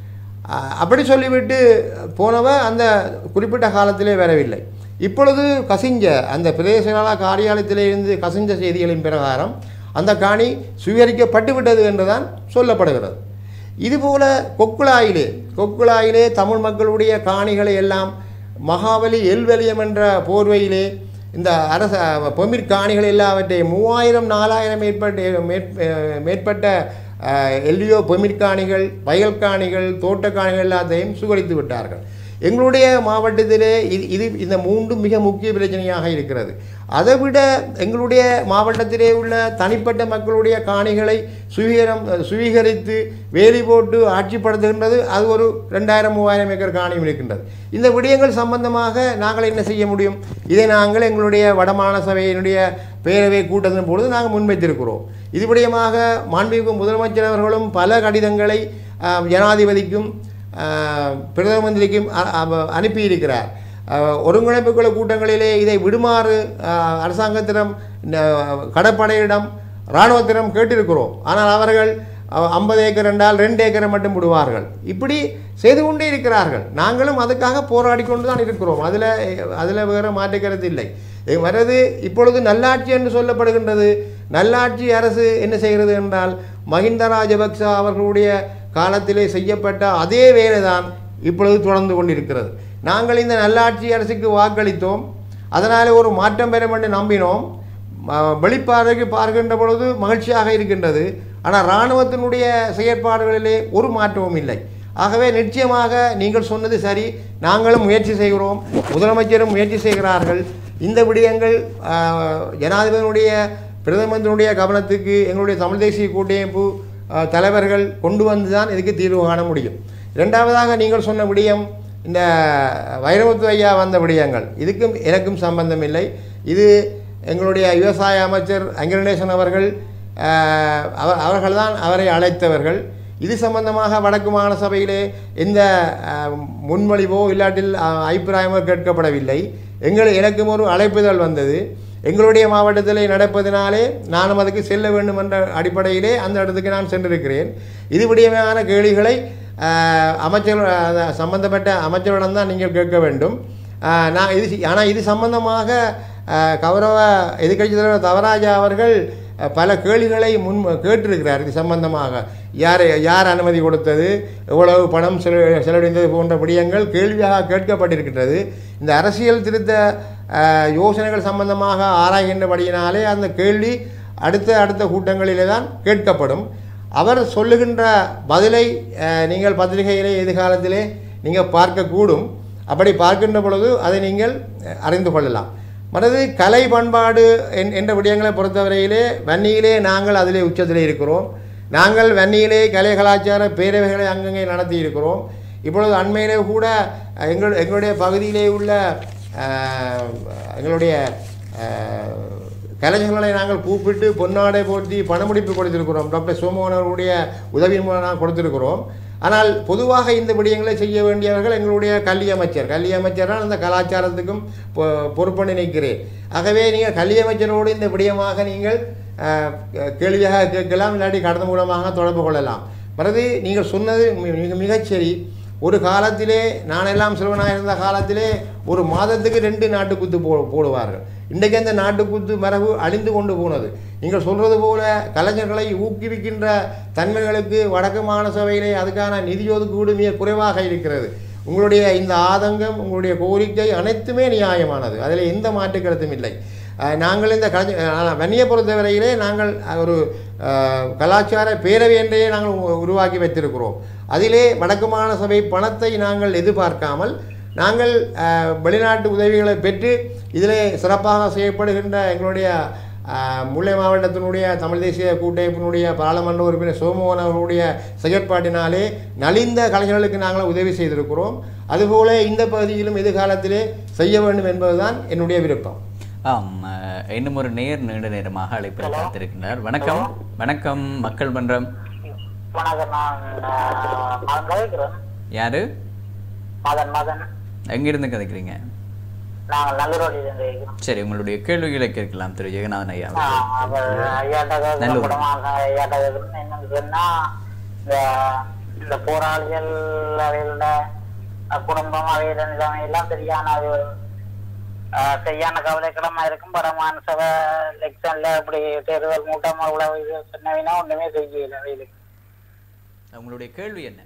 அஹ், அப்படி சொல்லிவிட்டு போனவ அந்த குறிப்பிட்ட காலத்திலே வரவில்லை இப்பொழுது கசிஞ்ச அந்த பிரதேச செயலாளர் காரியாலயத்திலிருந்து கசிஞ்ச செய்திகளின் பிரகாரம் அந்த காணி சுவீகரிக்கப்பட்டு விட்டது என்றுதான் சொல்லப்படுகிறது இதுபோல கொக்குழாயிலே கொக்குழாயிலே தமிழ் மக்களுடைய காணிகளை எல்லாம் மகாபலி எல்வலியம் என்ற போர்வையிலே இந்த அரச பொமிர் காணிகள் எல்லாவற்றையும் மூவாயிரம் நாலாயிரம் மேற்பட்ட மேற்- மேற்பட்ட அஹ், எல்லியோ பொமிர் காணிகள் வயல் காணிகள் தோட்ட காணிகள் எல்லாத்தையும் சுகரித்து விட்டார்கள் எங்களுடைய மாவட்டத்திலே இது இது இந்த மூன்றும் மிக முக்கிய பிரச்சனையாக இருக்கிறது அதை விட எங்களுடைய மாவட்டத்திலே உள்ள தனிப்பட்ட மக்களுடைய காணிகளை சுவீகரம் சுவீகரித்து வேலி போட்டு ஆட்சிப்படுத்துகின்றது அது ஒரு ரெண்டாயிரம் மூவாயிரம் ஏக்கர் காணியும் இருக்கின்றது இந்த விடயங்கள் சம்பந்தமாக நாங்கள் என்ன செய்ய முடியும் இதை நாங்கள் எங்களுடைய வடமாகாண சபையினுடைய பேரவை கூட்டத்தின் பொழுது நாங்கள் முன்வைத்திருக்கிறோம் இது விடயமாக மாண்புமிகு முதலமைச்சர் அவர்களும் பல கடிதங்களை ஆஹ், ஜனாதிபதிக்கும் ஆஹ், பிரதம மந்திரிக்கும் அ- அ- அனுப்பியிருக்கிறார் ஆஹ், ஒருங்கிணைப்பு குழு கூட்டங்களிலே இதை விடுமாறு ஆஹ், அரசாங்கத்திடம் ந- கடற்படையிடம் இராணுவத்திடம் கேட்டிருக்கிறோம் ஆனால் அவர்கள் ஐம்பது ஏக்கர் என்றால் ரெண்டு ஏக்கரை மட்டும் விடுவார்கள் இப்படி செய்து கொண்டே இருக்கிறார்கள் நாங்களும் அதுக்காக போராடி கொண்டு தான் இருக்கிறோம் அதில் அதில் வேறு மாற்று கருத்து இல்லை இது வர்றது இப்பொழுது நல்லாட்சி என்று சொல்லப்படுகின்றது நல்லாட்சி அரசு என்ன செய்கிறது என்றால் மஹிந்த ராஜபக்ச அவர்களுடைய காலத்திலே செய்யப்பட்ட அதே வேலை தான் இப்பொழுது தொடர்ந்து கொண்டிருக்கிறது நாங்கள் இந்த நல்லாட்சி அரசுக்கு வாக்களித்தோம் அதனால் ஒரு மாற்றம் பெறும் என்று நம்பினோம் ம- வெளிப்பார்வைக்கு பார்க்கின்ற பொழுது மகிழ்ச்சியாக இருக்கின்றது ஆனால் இராணுவத்தினுடைய செயற்பாடுகளிலே ஒரு மாற்றமும் இல்லை ஆகவே நிச்சயமாக நீங்கள் சொன்னது சரி நாங்களும் முயற்சி செய்கிறோம் முதலமைச்சரும் முயற்சி செய்கிறார்கள் இந்த விடயங்கள் ஆஹ், ஜனாதிபதியினுடைய பிரதமருடைய கவனத்துக்கு எங்களுடைய தமிழ் தேசிய கூட்டமைப்பு ஆஹ், தலைவர்கள் கொண்டு வந்து தான் இதுக்கு தீர்வு காண முடியும் இரண்டாவதாக நீங்கள் சொன்ன விடயம் இந்த வைரமுத்து ஐயா வந்த விடயங்கள் இதுக்கும் எனக்கும் சம்பந்தம் இல்லை இது எங்களுடைய விவசாய அமைச்சர் அங்கிரணேசன் அவர்கள் ஆஹ், அவர் அவர்கள்தான் அவரை அழைத்தவர்கள் இது சம்பந்தமாக வடக்கு மாகாண சபையிலே எந்த ஆஹ், முன்மொழிவோ இல்லாட்டில் ஆஹ், அபிப்பிராயமோ கேட்கப்படவில்லை எங்கள் எனக்கும் ஒரு அழைப்புதல் வந்தது எங்களுடைய மாவட்டத்திலே நடப்பதினாலே நானும் அதுக்கு செல்ல வேண்டும் என்ற அடிப்படையிலே அந்த இடத்துக்கு நான் சென்றிருக்கிறேன் இது விடயமான கேள்விகளை ஆஹ், அமைச்சர் ஆஹ், சம்பந்தப்பட்ட அமைச்சரிடம் தான் நீங்கள் கேட்க வேண்டும் ஆஹ், நான் இது ஆனால் இது சம்பந்தமாக ஆஹ், கௌரவ எதிர்க்கட்சி தலைவர் தவராஜா அவர்கள் அஹ், பல கேள்விகளை முன் கேட்டிருக்கிறார் இது சம்பந்தமாக யார் யார் அனுமதி கொடுத்தது எவ்வளவு பணம் செலவு செலவழிந்தது போன்ற விடயங்கள் கேள்வியாக கேட்கப்பட்டிருக்கின்றது இந்த அரசியல் திருத்த அஹ், யோசனைகள் சம்பந்தமாக ஆராய்கின்றபடியினாலே அந்த கேள்வி அடுத்த அடுத்த கூட்டங்களிலே தான் கேட்கப்படும் அவர் சொல்லுகின்ற பதிலை அஹ், நீங்கள் பத்திரிகையிலே எதிர்காலத்திலே நீங்கள் பார்க்கக்கூடும் அப்படி பார்க்கின்ற பொழுது அதை நீங்கள் அஹ், அறிந்து கொள்ளலாம் மற்றது கலை பண்பாடு என்- என்ற விடயங்களை பொறுத்தவரையிலே வன்னியிலே நாங்கள் அதிலே உச்சத்திலே இருக்கிறோம் நாங்கள் வன்னியிலே கலை கலாச்சார பேரவைகளை அங்கங்கே நடத்தி இருக்கிறோம் இப்பொழுது அண்மையிலே கூட அஹ், எங்கள் எங்களுடைய பகுதியிலே உள்ள அஹ், எங்களுடைய அஹ், கலைஞர்களை நாங்கள் கூப்பிட்டு பொன்னாடை போற்றி பணமுடிப்பு கொடுத்திருக்கிறோம் டாக்டர் சோமோகன் அவர்களுடைய உதவி மூலம் நாங்கள் கொடுத்திருக்கிறோம் ஆனால் பொதுவாக இந்த விடயங்களை செய்ய வேண்டியவர்கள் எங்களுடைய கல்வி அமைச்சர் கல்வி அமைச்சர் தான் அந்த கலாச்சாரத்துக்கும் பொ- பொறுப்பணி நிற்கிறேன் ஆகவே நீங்கள் கல்வி அமைச்சரோடு இந்த விடயமாக நீங்கள் அஹ், கேள்வியாக கேட்கலாம் இல்லாட்டி கடந்த மூலமாக தொடர்பு கொள்ளலாம் மறுது நீங்கள் சொன்னது மி- மிக மிகச்சரி ஒரு காலத்திலே நானெல்லாம் சிறுவனாக இருந்த காலத்திலே ஒரு மாதத்துக்கு ரெண்டு நாட்டுக்குத்து போ போடுவார்கள் இன்றைக்கு அந்த நாட்டுக்குத்து மரபு அழிந்து கொண்டு போனது நீங்கள் சொல்கிறது போல கலைஞர்களை ஊக்குவிக்கின்ற தன்மைகளுக்கு வடக்கு மாகாண சபையிலே அதுக்கான நிதி ஒதுக்கீடு மிக குறைவாக இருக்கிறது உங்களுடைய இந்த ஆதங்கம் உங்களுடைய கோரிக்கை அனைத்துமே நியாயமானது அதில் எந்த மாற்று கருத்தும் இல்லை அஹ், நாங்கள் இந்த கலைஞர் ஆனால் வன்னியை பொறுத்தவரையிலே நாங்கள் ஒரு அஹ், கலாச்சார பேரவை என்றே நாங்கள் உ- உருவாக்கி வைத்திருக்கிறோம் அதிலே வடக்கு மாகாண சபை பணத்தை நாங்கள் எதிர்பார்க்காமல் நாங்கள் அஹ், வெளிநாட்டு உதவிகளை பெற்று இதிலே சிறப்பாக செய்யப்படுகின்ற எங்களுடைய அஹ், முல்லை மாவட்டத்தினுடைய தமிழ் தேசிய கூட்டமைப்பினுடைய பாராளுமன்ற உறுப்பினர் சோமோகன் அவர்களுடைய செயற்பாட்டினாலே நலிந்த கலைஞர்களுக்கு நாங்கள் உதவி செய்திருக்கிறோம் அதுபோல இந்த பகுதியிலும் எதிர்காலத்திலே செய்ய வேண்டும் என்பதுதான் என்னுடைய விருப்பம் ஆம் அஹ், இன்னும் ஒரு நேர் நீண்ட நேரமாக அழைப்பில் காத்திருக்கின்றார் வணக்கம் வணக்கம் மக்கள் மன்றம் வணக்கம் நான் அஹ், மகன் கதைக்கிறேன் யாரு மகன் மகன் எங்கிருந்து கதைக்கிறீங்க நாங்கள் நல்லூரோடியிலிருந்து இருக்கிறோம் சரி உங்களுடைய கேள்விகளை கேட்கலாம் திரு ஜெகநாதன் ஐயா அவர்கள். ஆஹ் அப்ப ஐயாட்ட கேட்கிறோம் நல்லூர். படமா ஐயாட்ட கேட்கிறோம் என்னன்னு சொன்னா இந்த இந்த போராளிகள் அவையோட அஹ், குடும்பம் அவையோட நிலைமை எல்லாம் சரியான அது அஹ், சரியான கவலைக்கிடமா இருக்கும் பரமான சபை எலெக்ஷன்ல இப்படி தேர்தல் மூட்டம் அவ்வளவு இது சொன்னவினா ஒண்ணுமே செய்யல அவைகளுக்கு உங்களுடைய கேள்வி என்ன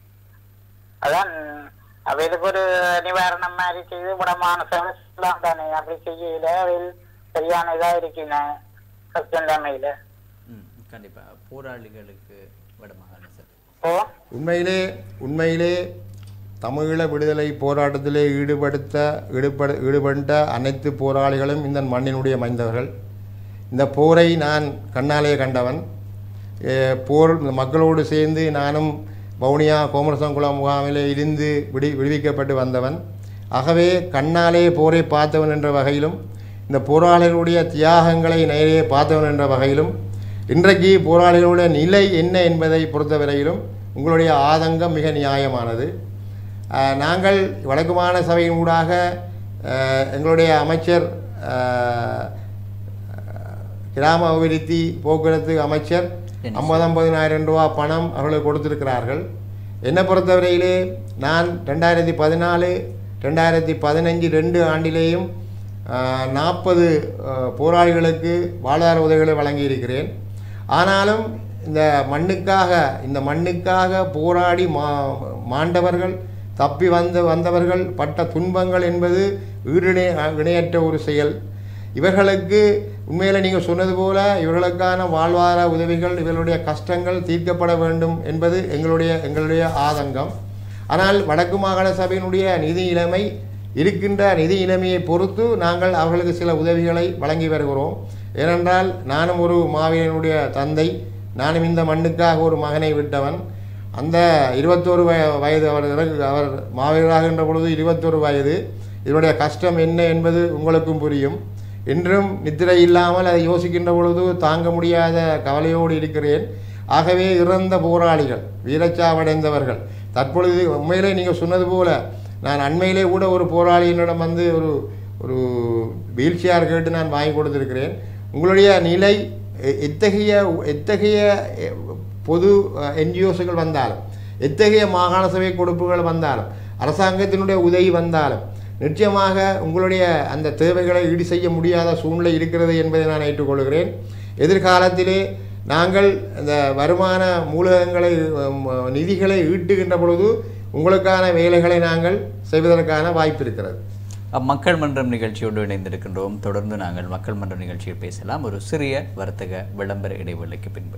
அதான் அவைகளுக்கு ஒரு நிவாரணம் மாதிரி செய்து படமான சபை சொல்லலாம் தானே அப்படி செய்யல அவையில் சரியான இதா இருக்கீங்க கஷ்டமையில ம் கண்டிப்பா போராளிகளுக்கு வடமாகாண சபை ஓ உண்மையிலே உண்மையிலே தமிழீழ விடுதலை போராட்டத்திலே ஈடுபடுத்த ஈடுபட ஈடுபட்ட அனைத்து போராளிகளும் இந்த மண்ணினுடைய மைந்தவர்கள் இந்த போரை நான் கண்ணாலே கண்டவன் எ, போர் இந்த மக்களோடு சேர்ந்து நானும் வவுனியா கோமரசங்குளம் முகாமிலே இருந்து விடி விடுவிக்கப்பட்டு வந்தவன் ஆகவே கண்ணாலே போரை பார்த்தவன் என்ற வகையிலும் இந்த போராளிகளுடைய தியாகங்களை நேரே பார்த்தவன் என்ற வகையிலும் இன்றைக்கு போராளிகளுடைய நிலை என்ன என்பதை பொறுத்தவரையிலும் உங்களுடைய ஆதங்கம் மிக நியாயமானது அஹ், நாங்கள் வடக்கு மாகாண சபையின் ஊடாக அஹ், எங்களுடைய அமைச்சர் அஹ், கிராம அபிவிருத்தி போக்குவரத்து அமைச்சர் என்ன ஐம்பது ஐம்பதினாயிரம் ரூபா பணம் அவர்களுக்கு கொடுத்திருக்கிறார்கள் என்னை பொறுத்தவரையிலே நான் ரெண்டாயிரத்தி பதினாலு ரெண்டாயிரத்தி பதினஞ்சு ரெண்டு ஆண்டிலேயும் நாற்பது போராளிகளுக்கு வாழ்வாதார உதவிகளை வழங்கியிருக்கிறேன் ஆனாலும் இந்த மண்ணுக்காக இந்த மண்ணுக்காக போராடி மா மாண்டவர்கள் தப்பி வந்த வந்தவர்கள் பட்ட துன்பங்கள் என்பது ஈடிணை இணையற்ற ஒரு செயல் இவர்களுக்கு உண்மையில் நீங்கள் சொன்னது போல இவர்களுக்கான வாழ்வாதார உதவிகள் இவர்களுடைய கஷ்டங்கள் தீர்க்கப்பட வேண்டும் என்பது எங்களுடைய எங்களுடைய ஆதங்கம் ஆனால் வடக்கு மாகாண சபையினுடைய நிதி நிலைமை இருக்கின்ற நிதி நிலைமையை பொறுத்து நாங்கள் அவர்களுக்கு சில உதவிகளை வழங்கி வருகிறோம் ஏனென்றால் நானும் ஒரு மாவீரனுடைய தந்தை நானும் இந்த மண்ணுக்காக ஒரு மகனை விட்டவன் அந்த இருபத்தோரு வய வயது அவர் இறகு- அவர் மாவீரராகின்ற பொழுது இருபத்தொரு வயது இதனுடைய கஷ்டம் என்ன என்பது உங்களுக்கும் புரியும் இன்றும் நித்திரை இல்லாமல் அதை யோசிக்கின்ற பொழுது தாங்க முடியாத கவலையோடு இருக்கிறேன் ஆகவே இறந்த போராளிகள் வீரச்சாவடைந்தவர்கள் தற்பொழுது உண்மையிலே நீங்கள் சொன்னது போல நான் அண்மையிலே கூட ஒரு போராளியினிடம் வந்து ஒரு ஒரு வீல் சேர் கேட்டு நான் வாங்கி கொடுத்திருக்கிறேன் உங்களுடைய நிலை எ- எத்தகைய எத்தகைய எ, பொது என்ஜிஓஸுகள் வந்தாலும் எத்தகைய மாகாண சபை கொடுப்புகள் வந்தாலும் அரசாங்கத்தினுடைய உதவி வந்தாலும் நிச்சயமாக உங்களுடைய அந்த தேவைகளை ஈடு செய்ய முடியாத சூழ்நிலை இருக்கிறது என்பதை நான் ஏற்றுக்கொள்கிறேன் எதிர்காலத்திலே நாங்கள் இந்த வருமான மூலகங்களை உம், நிதிகளை ஈட்டுகின்ற பொழுது உங்களுக்கான வேலைகளை நாங்கள் செய்வதற்கான வாய்ப்பு இருக்கிறது மக்கள் மன்றம் நிகழ்ச்சியோடு இணைந்திருக்கின்றோம் தொடர்ந்து நாங்கள் மக்கள் மன்ற நிகழ்ச்சியில் பேசலாம் ஒரு சிறிய வர்த்தக விளம்பர இடைவேளைக்கு பின்பு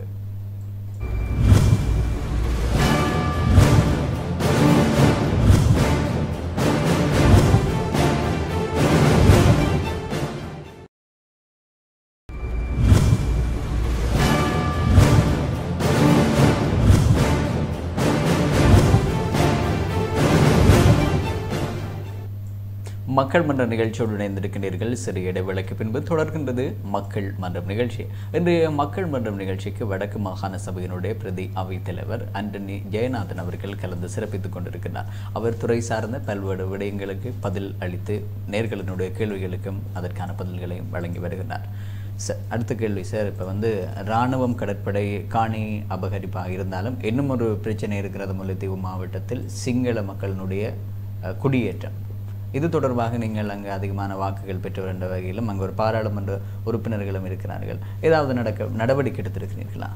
மக்கள் மன்ற நிகழ்ச்சியோடு இணைந்திருக்கின்றீர்கள் சிறிய இடைவேளைக்கு பின்பு தொடர்கின்றது மக்கள் மன்றம் நிகழ்ச்சி இன்றைய மக்கள் மன்றம் நிகழ்ச்சிக்கு வடக்கு மாகாண சபையினுடைய பிரதி அவைத் தலைவர் ஆண்டனி ஜெயநாதன் அவர்கள் கலந்து சிறப்பித்துக் கொண்டிருக்கிறார் அவர் துறை சார்ந்த பல்வேறு விடயங்களுக்கு பதில் அளித்து நேர்களினுடைய கேள்விகளுக்கும் அதற்கான பதில்களையும் வழங்கி வருகிறார் சார் அடுத்த கேள்வி சார் இப்போ வந்து இராணுவம் கடற்படை காணி அபகரிப்பாக இருந்தாலும் இன்னும் ஒரு பிரச்சனை இருக்கிறது முல்லைத்தீவு மாவட்டத்தில் சிங்கள மக்களினுடைய அஹ், குடியேற்றம் இது தொடர்பாக நீங்கள் அங்கு அதிகமான வாக்குகள் பெற்றவர் என்ற வகையிலும் அங்கு ஒரு பாராளுமன்ற உறுப்பினர்களும் இருக்கிறார்கள் ஏதாவது நடக்க நடவடிக்கை எடுத்திருக்கிறீர்களா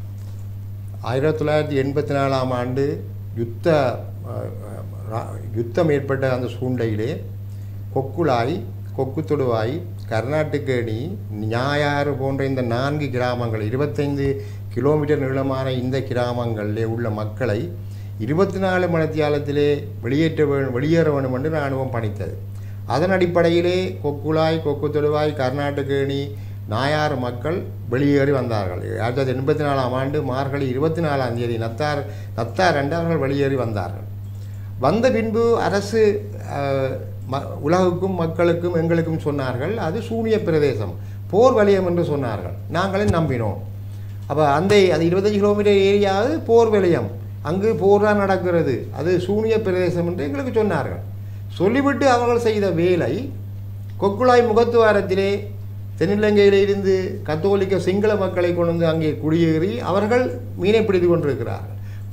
ஆயிரத்தி தொள்ளாயிரத்தி எண்பத்தி நாலாம் ஆண்டு யுத்த அஹ், ரா- யுத்தம் ஏற்பட்ட அந்த சூழ்நிலையிலே கொக்குளாய் கொக்குத்தொடுவாய் கர்நாட்டுக்கேணி ஞாயாறு போன்ற இந்த நான்கு கிராமங்கள் இருபத்தைந்து கிலோமீட்டர் நீளமான இந்த கிராமங்களிலே உள்ள மக்களை இருபத்தி நாலு மணித்தியாலத்திலே வெளியேற்ற வேண்டும் வெளியேற வேண்டும் என்று இராணுவம் பணித்தது அதன் அடிப்படையிலே கொக்குளாய் கொக்குத்தொடுவாய் கர்நாடகேணி நாயார் மக்கள் வெளியேறி வந்தார்கள் ஆயிரத்தி தொள்ளாயிரத்தி எண்பத்தி நாலாம் ஆண்டு மார்கழி இருபத்தி நாலாம் தேதி நத்தார் நத்தார் அன்று அவர்கள் வெளியேறி வந்தார்கள் வந்த பின்பு அரசு அஹ், ம- உலகுக்கும் மக்களுக்கும் எங்களுக்கும் சொன்னார்கள் அது சூனிய பிரதேசம் போர் வலயம் என்று சொன்னார்கள் நாங்களும் நம்பினோம் அப்போ அந்த அது இருபத்தஞ்சு கிலோமீட்டர் ஏரியாவது போர் வலயம் அங்கு போர் தான் நடக்கிறது அது சூனிய பிரதேசம் என்று எங்களுக்கு சொன்னார்கள் சொல்லிவிட்டு அவர்கள் செய்த வேலை கொக்குழாய் முகத்துவாரத்திலே தென்னிலங்கையிலே இருந்து கத்தோலிக்க சிங்கள மக்களை கொண்டு வந்து அங்கே குடியேறி அவர்கள் மீனை பிடித்து கொண்டிருக்கிறார்கள்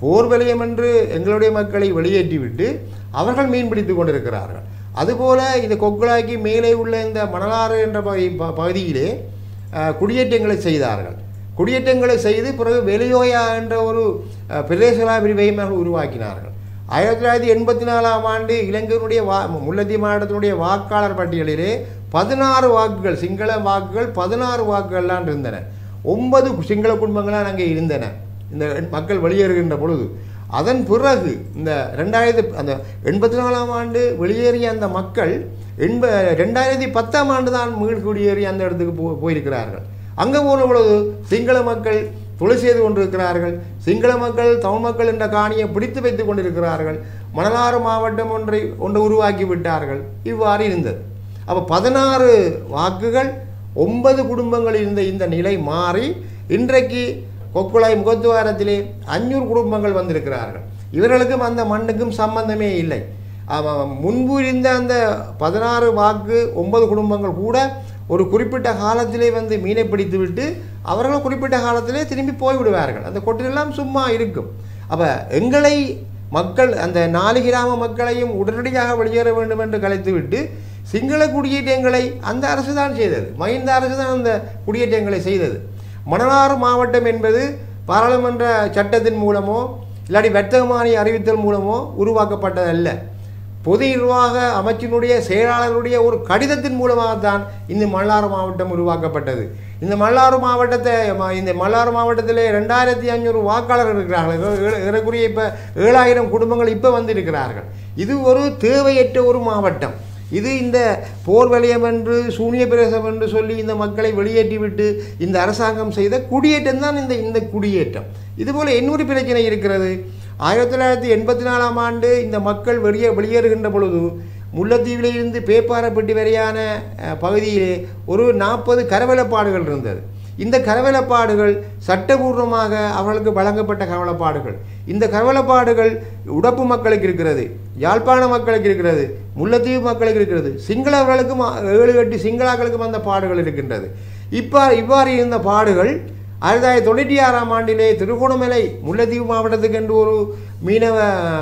போர் வலயம் என்று எங்களுடைய மக்களை வெளியேற்றிவிட்டு அவர்கள் மீன் பிடித்து கொண்டிருக்கிறார்கள் அதுபோல இந்த கொக்குளாய்க்கு மேலே உள்ள இந்த மணலாறு என்ற பகுதி- ப- பகுதியிலே அஹ், குடியேற்றங்களை செய்தார்கள் குடியேற்றங்களை செய்து பிறகு வெளியோயா என்ற ஒரு அஹ், பிரதேசலா பிரிவையும் அவர்கள் உருவாக்கினார்கள் ஆயிரத்தி தொள்ளாயிரத்தி எண்பத்தி நாலாம் ஆண்டு இலங்கையினுடைய வா முல்லத்தீவு மாவட்டத்தினுடைய வாக்காளர் பட்டியலிலே பதினாறு வாக்குகள் சிங்கள வாக்குகள் பதினாறு வாக்குகள்லாம் இருந்தன ஒன்பது சிங்கள குடும்பங்களாம் அங்கே இருந்தன இந்த மக்கள் வெளியேறுகின்ற பொழுது அதன் பிறகு இந்த ரெண்டாயிரத்தி அந்த எண்பத்தி நாலாம் ஆண்டு வெளியேறிய அந்த மக்கள் எண்ப ரெண்டாயிரத்தி பத்தாம் ஆண்டு தான் மீள் குடியேறி அந்த இடத்துக்கு போ போயிருக்கிறார்கள் அங்கே போன பொழுது சிங்கள மக்கள் தொழில் செய்து கொண்டிருக்கிறார்கள் சிங்கள மக்கள் தமிழ் மக்கள் என்ற காணியை பிடித்து வைத்துக் கொண்டிருக்கிறார்கள் மணலாறு மாவட்டம் ஒன்றை ஒன்று உருவாக்கி விட்டார்கள் இவ்வாறு இருந்தது அப்போ பதினாறு வாக்குகள் ஒன்பது குடும்பங்கள் இருந்த இந்த நிலை மாறி இன்றைக்கு கொக்குளாய் முகத்துவாரத்திலே அஞ்சூறு குடும்பங்கள் வந்திருக்கிறார்கள் இவர்களுக்கும் அந்த மண்ணுக்கும் சம்பந்தமே இல்லை அவ- முன்பு இருந்த அந்த பதினாறு வாக்கு ஒன்பது குடும்பங்கள் கூட ஒரு குறிப்பிட்ட காலத்திலே வந்து மீனை பிடித்து விட்டு அவர்கள் குறிப்பிட்ட காலத்திலே திரும்பி போய்விடுவார்கள் அந்த கொட்டிலெல்லாம் சும்மா இருக்கும் அப்போ எங்களை மக்கள் அந்த நாலு கிராம மக்களையும் உடனடியாக வெளியேற வேண்டும் என்று கலைத்துவிட்டு சிங்கள குடியேற்றங்களை அந்த அரசு தான் செய்தது மஹிந்த அரசு தான் அந்த குடியேற்றங்களை செய்தது மணலாறு மாவட்டம் என்பது பாராளுமன்ற சட்டத்தின் மூலமோ இல்லாட்டி வர்த்தகமானி அறிவித்தல் மூலமோ உருவாக்கப்பட்டதல்ல பொது நிர்வாக அமைச்சினுடைய செயலாளருடைய ஒரு கடிதத்தின் மூலமாகத்தான் இந்த மல்லாறு மாவட்டம் உருவாக்கப்பட்டது இந்த மல்லாறு மாவட்டத்தை ம- இந்த மல்லாறு மாவட்டத்திலே ரெண்டாயிரத்தி ஐநூறு வாக்காளர்கள் இருக்கிறார்கள் ஏ- ஏ- ஏறக்குறைய இப்போ ஏழாயிரம் குடும்பங்கள் இப்போ வந்திருக்கிறார்கள் இது ஒரு தேவையற்ற ஒரு மாவட்டம் இது இந்த போர் வலயம் என்று சூனிய பிரதேசம் என்று சொல்லி இந்த மக்களை வெளியேற்றிவிட்டு இந்த அரசாங்கம் செய்த குடியேற்றம் தான் இந்த இந்த குடியேற்றம் இதுபோல் இன்னொரு பிரச்சனை இருக்கிறது ஆயிரத்தி தொள்ளாயிரத்தி எண்பத்தி நாலாம் ஆண்டு இந்த மக்கள் வெளியே வெளியேறுகின்ற பொழுது முல்லைத்தீவிலே இருந்து பேப்பாரப்பட்டி வரையான அஹ், பகுதியிலே ஒரு நாற்பது கரவலப்பாடுகள் இருந்தது இந்த கரவலப்பாடுகள் சட்டபூர்வமாக அவர்களுக்கு வழங்கப்பட்ட கரவலப்பாடுகள் இந்த கரவலப்பாடுகள் உடப்பு மக்களுக்கு இருக்கிறது யாழ்ப்பாண மக்களுக்கு இருக்கிறது முல்லைத்தீவு மக்களுக்கு இருக்கிறது சிங்களவர்களுக்கும் அ- ஏழு எட்டு சிங்களாக்களுக்கும் அந்த பாடுகள் இருக்கின்றது இப்போ இவ்வாறு இருந்த பாடுகள் ஆயிரத்தி தொள்ளாயிரத்தி தொண்ணூற்றி ஆறாம் ஆண்டிலே திருகோணமலை முல்லைத்தீவு மாவட்டத்துக்கு என்று ஒரு மீனவ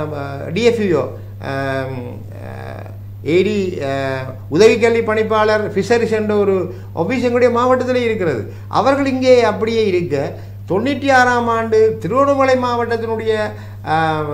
டிஎஃப்இஓ ஏடி அஹ், உதவி கல்வி பணிப்பாளர் ஃபிஷரிஸ் என்ற ஒரு ஆஃபீஸ் எங்களுடைய மாவட்டத்தில் இருக்கிறது அவர்கள் இங்கே அப்படியே இருக்க தொண்ணூற்றி ஆறாம் ஆண்டு திருவண்ணாமலை மாவட்டத்தினுடைய அஹ்,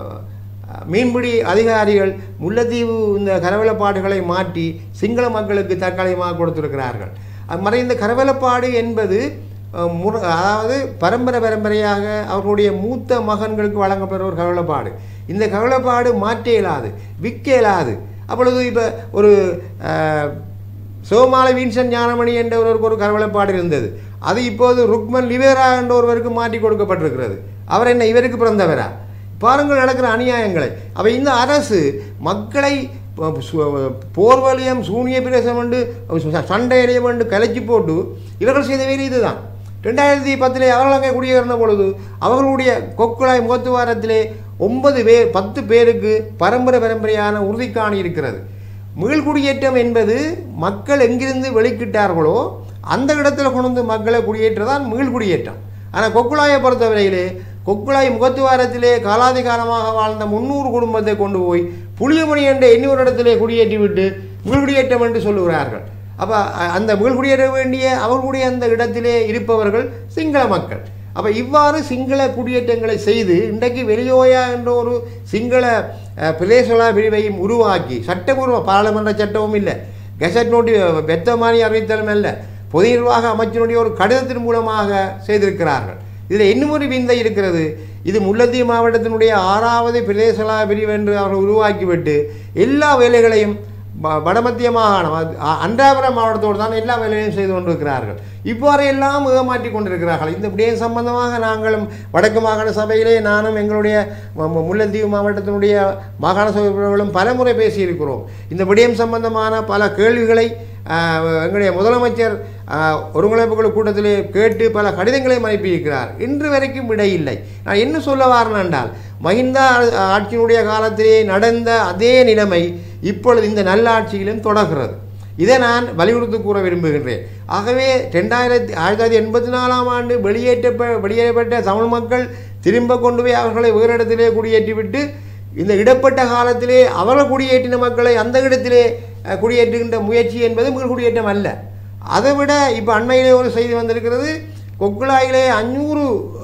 அஹ், மீன்பிடி அதிகாரிகள் முல்லைத்தீவு இந்த கரவலப்பாடுகளை மாற்றி சிங்கள மக்களுக்கு தற்காலிகமாக கொடுத்திருக்கிறார்கள் அது மறைந்த கரவலப்பாடு என்பது அஹ், முற- அதாவது பரம்பரை பரம்பரையாக அவர்களுடைய மூத்த மகன்களுக்கு வழங்கப்படுற ஒரு கவலைப்பாடு இந்த கவலைப்பாடு மாற்ற இயலாது விற்க இயலாது அப்பொழுது இப்போ ஒரு அஹ், சோமாலை வின்சன் ஞானமணி என்ற ஒருவருக்கு ஒரு கரவலைப்பாடு இருந்தது அது இப்போது ருக்மன் லிவேரா என்ற ஒருவருக்கு மாற்றி கொடுக்கப்பட்டிருக்கிறது அவர் என்ன இவருக்கு பிறந்தவரா பாருங்கள் நடக்கிற அநியாயங்களை அப்போ இந்த அரசு மக்களை ப- சு- போர்வலியம் சூனிய பிரதேசம் என்று சண்டை இடையம் என்று கலைச்சி போட்டு இவர்கள் செய்த வேலை இதுதான் ரெண்டாயிரத்தி பத்திலே அவர்கள் அங்கே குடியேறின பொழுது அவர்களுடைய கொக்குழாய் முகத்துவாரத்திலே ஒன்பது பேர் பத்து பேருக்கு பரம்பரை பரம்பரையான உறுதிக்காணி இருக்கிறது மீள்குடியேற்றம் என்பது மக்கள் எங்கிருந்து வெளிக்கிட்டார்களோ அந்த இடத்துல கொண்டு வந்து மக்களை குடியேற்றதான் மீள்குடியேற்றம் ஆனால் கொக்குழாயை பொறுத்தவரையிலே கொக்குழாய் முகத்துவாரத்திலே காலாதிகாலமாக வாழ்ந்த முன்னூறு குடும்பத்தை கொண்டு போய் புளியமணி என்ற இன்னொரு இடத்திலே குடியேற்றி விட்டு மீள்குடியேற்றம் என்று சொல்லுகிறார்கள் அப்போ அந்த மீள்குடியேற வேண்டிய அவர்களுடைய அந்த இடத்திலே இருப்பவர்கள் சிங்கள மக்கள் அப்போ இவ்வாறு சிங்கள குடியேற்றங்களை செய்து இன்றைக்கு வெளியோயா என்ற ஒரு சிங்கள அஹ், பிரதேசலா பிரிவையும் உருவாக்கி சட்டபூர்வ பாராளுமன்ற சட்டமும் இல்லை கெசட் நோட்டி வெத்தமானி அறிவித்தலும் அல்ல பொது நிர்வாக அமைச்சருடைய ஒரு கடிதத்தின் மூலமாக செய்திருக்கிறார்கள் இதில் இன்னும் ஒரு விந்தை இருக்கிறது இது முல்லைத்தீவு மாவட்டத்தினுடைய ஆறாவது பிரதேசலா பிரிவு என்று அவர்கள் உருவாக்கிவிட்டு எல்லா வேலைகளையும் வ- வடமத்திய மாகாணம் அது அ- அன்றாபுரம் மாவட்டத்தோடு தான் எல்லா வேலைகளையும் செய்து கொண்டிருக்கிறார்கள் இவ்வாறு எல்லாம் ஏமாற்றி கொண்டிருக்கிறார்கள் இந்த விடயம் சம்பந்தமாக நாங்களும் வடக்கு மாகாண சபையிலே நானும் எங்களுடைய ம- ம- முல்லைத்தீவு மாவட்டத்தினுடைய மாகாண சபைகளும் பலமுறை பேசியிருக்கிறோம் இந்த விடயம் சம்பந்தமான பல கேள்விகளை ஆஹ், எங்களுடைய முதலமைச்சர் ஆஹ், ஒருங்கிணைப்பு குழு கூட்டத்திலே கேட்டு பல கடிதங்களையும் அனுப்பியிருக்கிறார் இன்று வரைக்கும் விடை இல்லை நான் என்ன சொல்ல வாரேன் என்றால் மஹிந்தா ஆ- ஆட்சியினுடைய காலத்திலே நடந்த அதே நிலைமை இப்பொழுது இந்த நல்லாட்சியிலும் தொடர்கிறது இதை நான் வலியுறுத்தி கூற விரும்புகின்றேன் ஆகவே ரெண்டாயிரத்தி ஆயிரத்தி தொள்ளாயிரத்தி எண்பத்தி நாலாம் ஆண்டு வெளியேற்ற வெளியேறப்பட்ட தமிழ் மக்கள் திரும்ப கொண்டு போய் அவர்களை வேறு இடத்திலே குடியேற்றிவிட்டு இந்த இடப்பட்ட காலத்திலே அவர்கள் குடியேற்றின மக்களை அந்த இடத்திலே அஹ், குடியேற்றுகின்ற முயற்சி என்பது மீள் குடியேற்றம் அல்ல அதை விட இப்போ அண்மையிலே ஒரு செய்தி வந்திருக்கிறது கொக்குழாயிலே அஞ்சூறு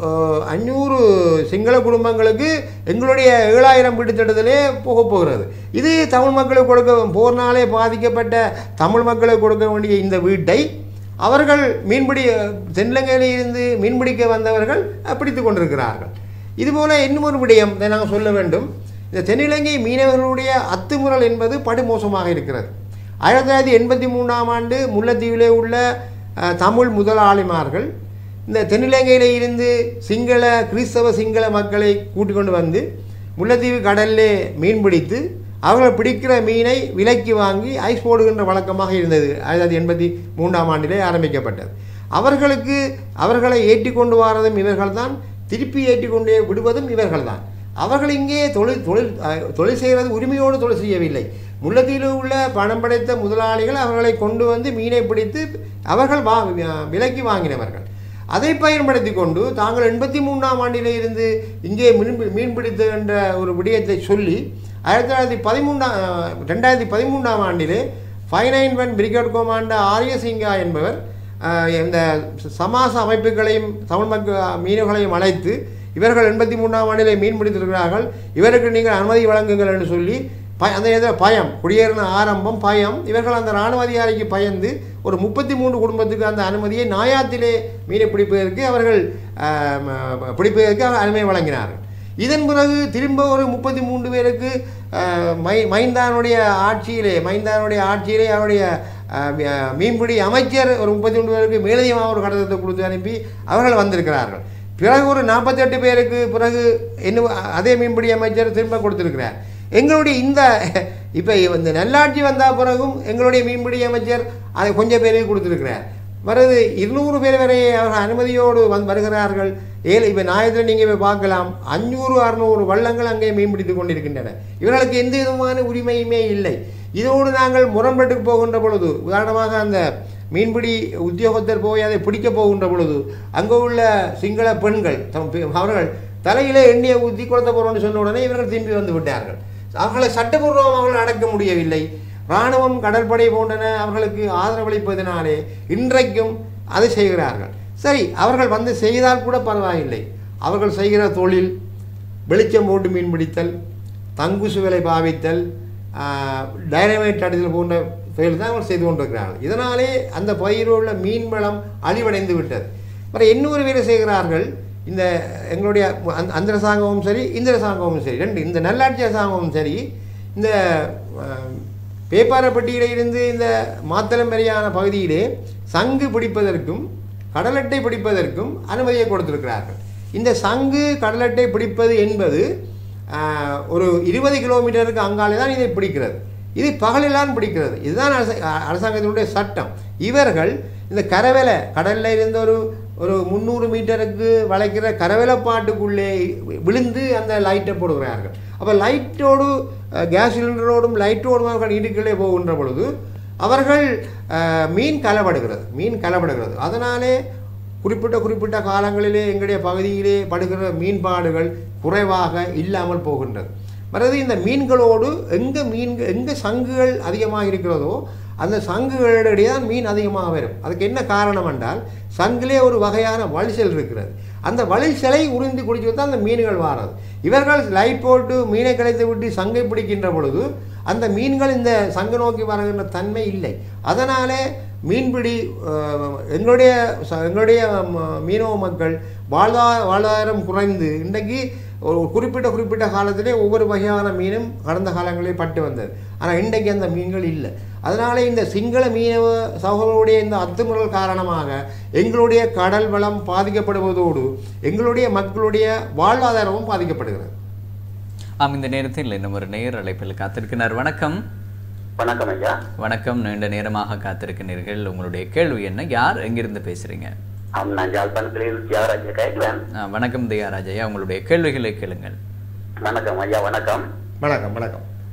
அஞ்சூறு சிங்கள குடும்பங்களுக்கு எங்களுடைய ஏழாயிரம் வீட்டுத்திட்டத்திலே போக போகிறது இது தமிழ் மக்களுக்கு கொடுக்க போர்னாலே பாதிக்கப்பட்ட தமிழ் மக்களுக்கு கொடுக்க வேண்டிய இந்த வீட்டை அவர்கள் மீன்பிடி தென்னிலங்கையில் இருந்து மீன்பிடிக்க வந்தவர்கள் அஹ், பிடித்து கொண்டிருக்கிறார்கள் இதுபோல இன்னும் ஒரு விடயம் இதை நாங்கள் சொல்ல வேண்டும் இந்த தென்னிலங்கை மீனவர்களுடைய அத்துமுறல் என்பது படுமோசமாக இருக்கிறது ஆயிரத்தி தொள்ளாயிரத்தி எண்பத்தி மூணாம் ஆண்டு முல்லைத்தீவிலே உள்ள அஹ், தமிழ் முதலாளிமார்கள் இந்த தென்னிலங்கையில இருந்து சிங்கள கிறிஸ்தவ சிங்கள மக்களை கூட்டிக் கொண்டு வந்து முல்லைத்தீவு கடல்லே மீன் பிடித்து அவர்கள் பிடிக்கிற மீனை விலைக்கு வாங்கி ஐஸ் போடுகின்ற வழக்கமாக இருந்தது ஆயிரத்தி தொள்ளாயிரத்தி எண்பத்தி மூன்றாம் ஆண்டிலே ஆரம்பிக்கப்பட்டது அவர்களுக்கு அவர்களை ஏற்றி கொண்டு வரதும் இவர்கள்தான் திருப்பி ஏற்றி கொண்டே விடுவதும் இவர்கள்தான் அவர்கள் இங்கே தொழில் தொழில் அஹ், தொழில் செய்கிறது உரிமையோடு தொழில் செய்யவில்லை முல்லைத்தீவில் உள்ள பணம் படைத்த முதலாளிகள் அவர்களை கொண்டு வந்து மீனை பிடித்து அவர்கள் வா விலைக்கு வாங்கினவர்கள் அதை பயன்படுத்தி கொண்டு தாங்கள் எண்பத்தி மூணாம் ஆண்டிலே இருந்து இங்கே மீன் மீன் பிடித்து என்ற ஒரு விடயத்தை சொல்லி ஆயிரத்தி தொள்ளாயிரத்தி பதிமூன்றாம் ரெண்டாயிரத்தி பதிமூன்றாம் ஆண்டிலே five nine one brigade commander Ariyasinghe என்பவர் அஹ், இந்த சமாச அமைப்புகளையும் தமிழ் மக்கள் மீனவர்களையும் அழைத்து இவர்கள் எண்பத்தி மூணாம் ஆண்டிலே மீன் பிடித்திருக்கிறார்கள் இவருக்கு நீங்கள் அனுமதி வழங்குங்கள் என்று சொல்லி ப அந்த இதில் பயம் குடியேறின ஆரம்பம் பயம் இவர்கள் அந்த இராணுவ அதிகாரிக்கு பயந்து ஒரு முப்பத்தி மூன்று குடும்பத்துக்கு அந்த அனுமதியை நாயாத்திலே மீனை பிடிப்பதற்கு அவர்கள் ஆஹ், ம- பிடிப்பதற்கு அவர் அனுமதி வழங்கினார்கள் இதன் பிறகு திரும்ப ஒரு முப்பத்தி மூன்று பேருக்கு ஆஹ், மை மைந்தானுடைய ஆட்சியிலே மைந்தானுடைய ஆட்சியிலே அவருடைய ஆஹ், மீ- மீன்பிடி அமைச்சர் ஒரு முப்பத்தி மூன்று பேருக்கு மேலதிகமாக ஒரு கடிதத்தை கொடுத்து அனுப்பி அவர்கள் வந்திருக்கிறார்கள் பிறகு ஒரு நாற்பத்தெட்டு பேருக்கு பிறகு இன்னும் அதே மீன்பிடி அமைச்சர் திரும்ப கொடுத்திருக்கிறார் எங்களுடைய இந்த இப்போ இந்த நல்லாட்சி வந்த பிறகும் எங்களுடைய மீன்பிடி அமைச்சர் அதை கொஞ்சம் பேருக்கு கொடுத்திருக்கிறார் வருது இருநூறு பேர் வரை அவர்கள் அனுமதியோடு வந்து வருகிறார்கள் ஏழு இப்போ நாயத்தில் நீங்கள் போய் பார்க்கலாம் அஞ்சூறு அறுநூறு வள்ளங்கள் அங்கே மீன்பிடித்து கொண்டிருக்கின்றன இவர்களுக்கு எந்த விதமான உரிமையுமே இல்லை இதோடு நாங்கள் முரண்பட்டு போகின்ற பொழுது உதாரணமாக அந்த மீன்பிடி உத்தியோகத்தர் போய் அதை பிடிக்க போகின்ற பொழுது அங்கே உள்ள சிங்கள பெண்கள் தம் பி- அவர்கள் தலையிலே எண்ணெயை ஊற்றி கொளுத்த போகிறோம்னு சொன்ன உடனே இவர்கள் திரும்பி வந்து விட்டார்கள் அவர்களை சட்டபூர்வம் அவர்கள் அடக்க முடியவில்லை இராணுவம் கடற்படை போன்றன அவர்களுக்கு ஆதரவளிப்பதனாலே இன்றைக்கும் அதை செய்கிறார்கள் சரி அவர்கள் வந்து செய்தால் கூட பரவாயில்லை அவர்கள் செய்கிற தொழில் வெளிச்சம் போட்டு மீன் பிடித்தல் தங்குசு வேலை பாவித்தல் டைனமைட் அடித்தல் போன்ற தொழில் தான் அவர் செய்து கொண்டிருக்கிறார்கள் இதனாலே அந்த பயிரில் உள்ள மீன் வளம் அழிவடைந்து விட்டது அப்புறம் இன்னொரு வேலை செய்கிறார்கள் இந்த எங்களுடைய அந்த அந்த அரசாங்கமும் சரி இந்த அரசாங்கமும் சரி ரெண்டு இந்த நல்லாட்சி அரசாங்கமும் சரி இந்த அஹ், பேப்பாரப்பட்டியில இருந்து இந்த மாத்தளம் வரையான பகுதியிலே சங்கு பிடிப்பதற்கும் கடலட்டை பிடிப்பதற்கும் அனுமதியை கொடுத்திருக்கிறார்கள் இந்த சங்கு கடலட்டை பிடிப்பது என்பது ஆஹ், ஒரு இருபது கிலோமீட்டருக்கு அங்காலே தான் இதை பிடிக்கிறது இது பகலில்தான் பிடிக்கிறது இதுதான் அரச அரசாங்கத்தினுடைய சட்டம் இவர்கள் இந்த கரவலை கடல்ல இருந்து ஒரு ஒரு முந்நூறு மீட்டருக்கு வளைக்கிற கரவலைப்பாட்டுக்குள்ளே விழுந்து அந்த லைட்டை போடுகிறார்கள் அப்போ லைட்டோடு அஹ், கேஸ் சிலிண்டரோடும் லைட்டோடும் அவர்கள் இடுக்கிலே போகின்ற பொழுது அவர்கள் அஹ், மீன் கலப்படுகிறது மீன் கலப்படுகிறது அதனாலே குறிப்பிட்ட குறிப்பிட்ட காலங்களிலே எங்களுடைய பகுதியிலே படுகிற மீன்பாடுகள் குறைவாக இல்லாமல் போகின்றது மற்றது இந்த மீன்களோடு எங்கே மீன் எங்கே சங்குகள் அதிகமாக இருக்கிறதோ அந்த சங்குகளிடையே தான் மீன் அதிகமாக வரும் அதுக்கு என்ன காரணம் என்றால் சங்கிலே ஒரு வகையான வழிசல் இருக்கிறது அந்த வழிசலை உறிந்து குடிச்சு தான் அந்த மீன்கள் வாரது இவர்கள் லைட் போட்டு மீனை கிடைத்து விட்டு சங்கை பிடிக்கின்ற பொழுது அந்த மீன்கள் இந்த சங்கு நோக்கி வருகின்ற தன்மை இல்லை அதனாலே மீன்பிடி அஹ், எங்களுடைய ச- எங்களுடைய ம- மீனவ மக்கள் வாழ்வா வாழ்வாதாரம் குறைந்து இன்றைக்கு ஒரு குறிப்பிட்ட குறிப்பிட்ட காலத்திலே ஒவ்வொரு வகையான மீனும் கடந்த காலங்களில் பட்டு வந்தது ஆனால் இன்றைக்கு அந்த மீன்கள் இல்லை அதனால இந்த சிங்கள மீனவ சகோதரருடைய இந்த அத்துமுறல் காரணமாக எங்களுடைய கடல் வளம் பாதிக்கப்படுவதோடு எங்களுடைய மக்களுடைய வாழ்வாதாரமும் பாதிக்கப்படுகிறது ஆம் இந்த நேரத்தில் இன்னும் ஒரு நேர் அழைப்பில் காத்திருக்கிறார் வணக்கம் வணக்கம் ஐயா வணக்கம் நீண்ட நேரமாக காத்திருக்கிறீர்கள் உங்களுடைய கேள்வி என்ன யார் எங்கிருந்து பேசுறீங்க ஆம், நான் யாழ்ப்பாணத்தில் தியாகராஜ கேட்கிறேன் ஆ, வணக்கம் தியாராஜையா உங்களுடைய கேள்விகளை கேளுங்கள் வணக்கம் ஐயா வணக்கம் வணக்கம் வணக்கம்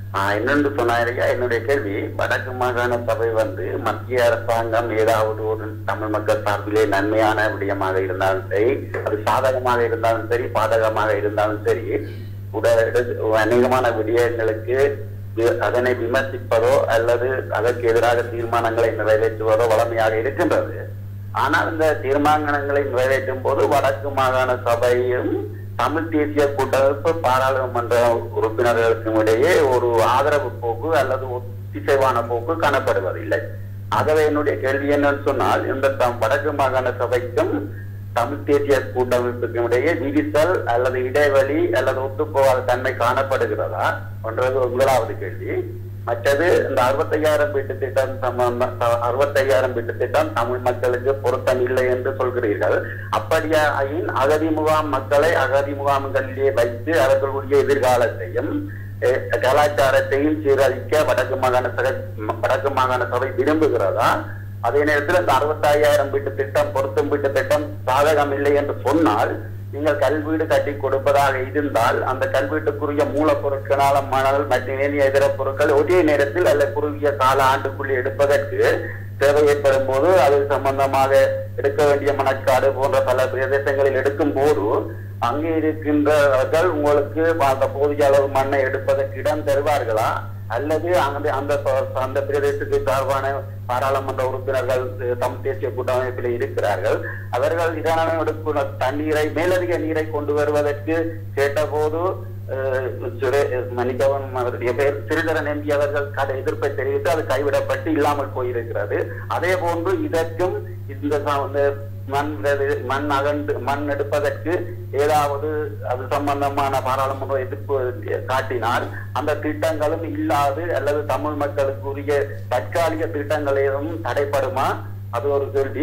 ஆஹ் என்னென்று சொன்னாரியா என்னுடைய கேள்வி வடக்கு மாகாண சபை வந்து மத்திய அரசாங்கம் ஏதாவது ஒரு தமிழ் மக்கள் சார்பிலே நன்மையான விடயமாக இருந்தாலும் சரி அது சாதகமாக இருந்தாலும் சரி பாதகமாக இருந்தாலும் சரி உட- எடு- அநேகமான விடயங்களுக்கு வி- அதனை விமர்சிப்பதோ அல்லது அதற்கு எதிராக தீர்மானங்களை நிறைவேற்றுவதோ வளமையாக இருக்கின்றது ஆனால் இந்த தீர்மானங்களை நிறைவேற்றும் போது வடக்கு மாகாண சபையும் தமிழ் தேசிய கூட்டமைப்பு பாராளுமன்ற உறுப்பினர்களுக்கும் இடையே ஒரு ஆதரவு போக்கு அல்லது ஒத்திசைவான போக்கு காணப்படுவதில்லை ஆகவே என்னுடைய கேள்வி என்னன்னு சொன்னால் இந்த தம் வடக்கு மாகாண சபைக்கும் தமிழ் தேசிய கூட்டமைப்புக்கும் இடையே விரிசல் அல்லது இடைவெளி அல்லது ஒத்துப்போகாத தன்மை காணப்படுகிறதா என்றது முதலாவது கேள்வி மற்றது இந்த அறுபத்தையாயிரம் வீட்டு திட்டம் சம்பந்த அறுபத்தையாயிரம் வீட்டு திட்டம் தமிழ் மக்களுக்கு பொருத்தம் இல்லை என்று சொல்கிறீர்கள் அப்படியாயின் அகதி முகாம் மக்களை அகதி முகாம்களிலே வைத்து அவர்களுடைய எதிர்காலத்தையும் அஹ், கலாச்சாரத்தையும் சீரழிக்க வடக்கு மாகாண சபை வடக்கு மாகாண சபை விரும்புகிறதா அதே நேரத்தில் இந்த அறுபத்தாயிரம் வீட்டு திட்டம் பொருத்தும் வீட்டு திட்டம் சாதகம் இல்லை என்று சொன்னால் நீங்கள் கல்வீடு கட்டி கொடுப்பதாக இருந்தால் அந்த கல்வீட்டுக்குரிய மூலப்பொருட்களான மணல் மற்றும் ஏனைய இதர பொருட்கள் ஒரே நேரத்தில் அல்ல குறுகிய கால ஆண்டுக்குள்ளே எடுப்பதற்கு தேவை ஏற்படும் போது அது சம்பந்தமாக எடுக்க வேண்டிய மணக்காடு போன்ற பல பிரதேசங்களில் எடுக்கும் போது அங்கே இருக்கின்றவர்கள் உங்களுக்கு அந்த போதிய அளவு மண்ணை எடுப்பதற்கு இடம் தருவார்களா அல்லது அந்த அந்த ப- அந்த பிரதேசத்துக்கு சார்பான பாராளுமன்ற உறுப்பினர்கள் அஹ், தமிழ் தேசிய கூட்டமைப்பில் இருக்கிறார்கள் அவர்கள் இதனால எடுக்கிற தண்ணீரை மேலதிக நீரை கொண்டு வருவதற்கு கேட்டபோது அஹ், சுரே மன்னிக்கவும் அவருடைய பெயர் சிறிதரன் எம்பி அவர்கள் கட எதிர்ப்பை தெரிவித்து அது கைவிடப்பட்டு இல்லாமல் போயிருக்கிறது அதே போன்று இதற்கும் இந்த ச- இந்த மண் வித- மண் அகன்று மண் எடுப்பதற்கு ஏதாவது அது சம்பந்தமான பாராளுமன்ற எதிர்ப்பு காட்டினால் அந்த திட்டங்களும் இல்லாது அல்லது தமிழ் மக்களுக்கு உரிய தற்காலிக திட்டங்கள் ஏதும் தடைப்படுமா அது ஒரு கேள்வி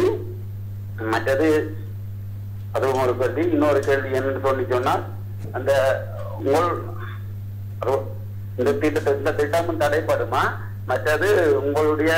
மற்றது அதுவும் ஒரு கேள்வி இன்னொரு கேள்வி என்னன்னு சொல்லி சொன்னா அந்த உங்கள் ரோ- இந்த திட்டத்தை இந்த திட்டமும் தடைப்படுமா மற்றது உங்களுடைய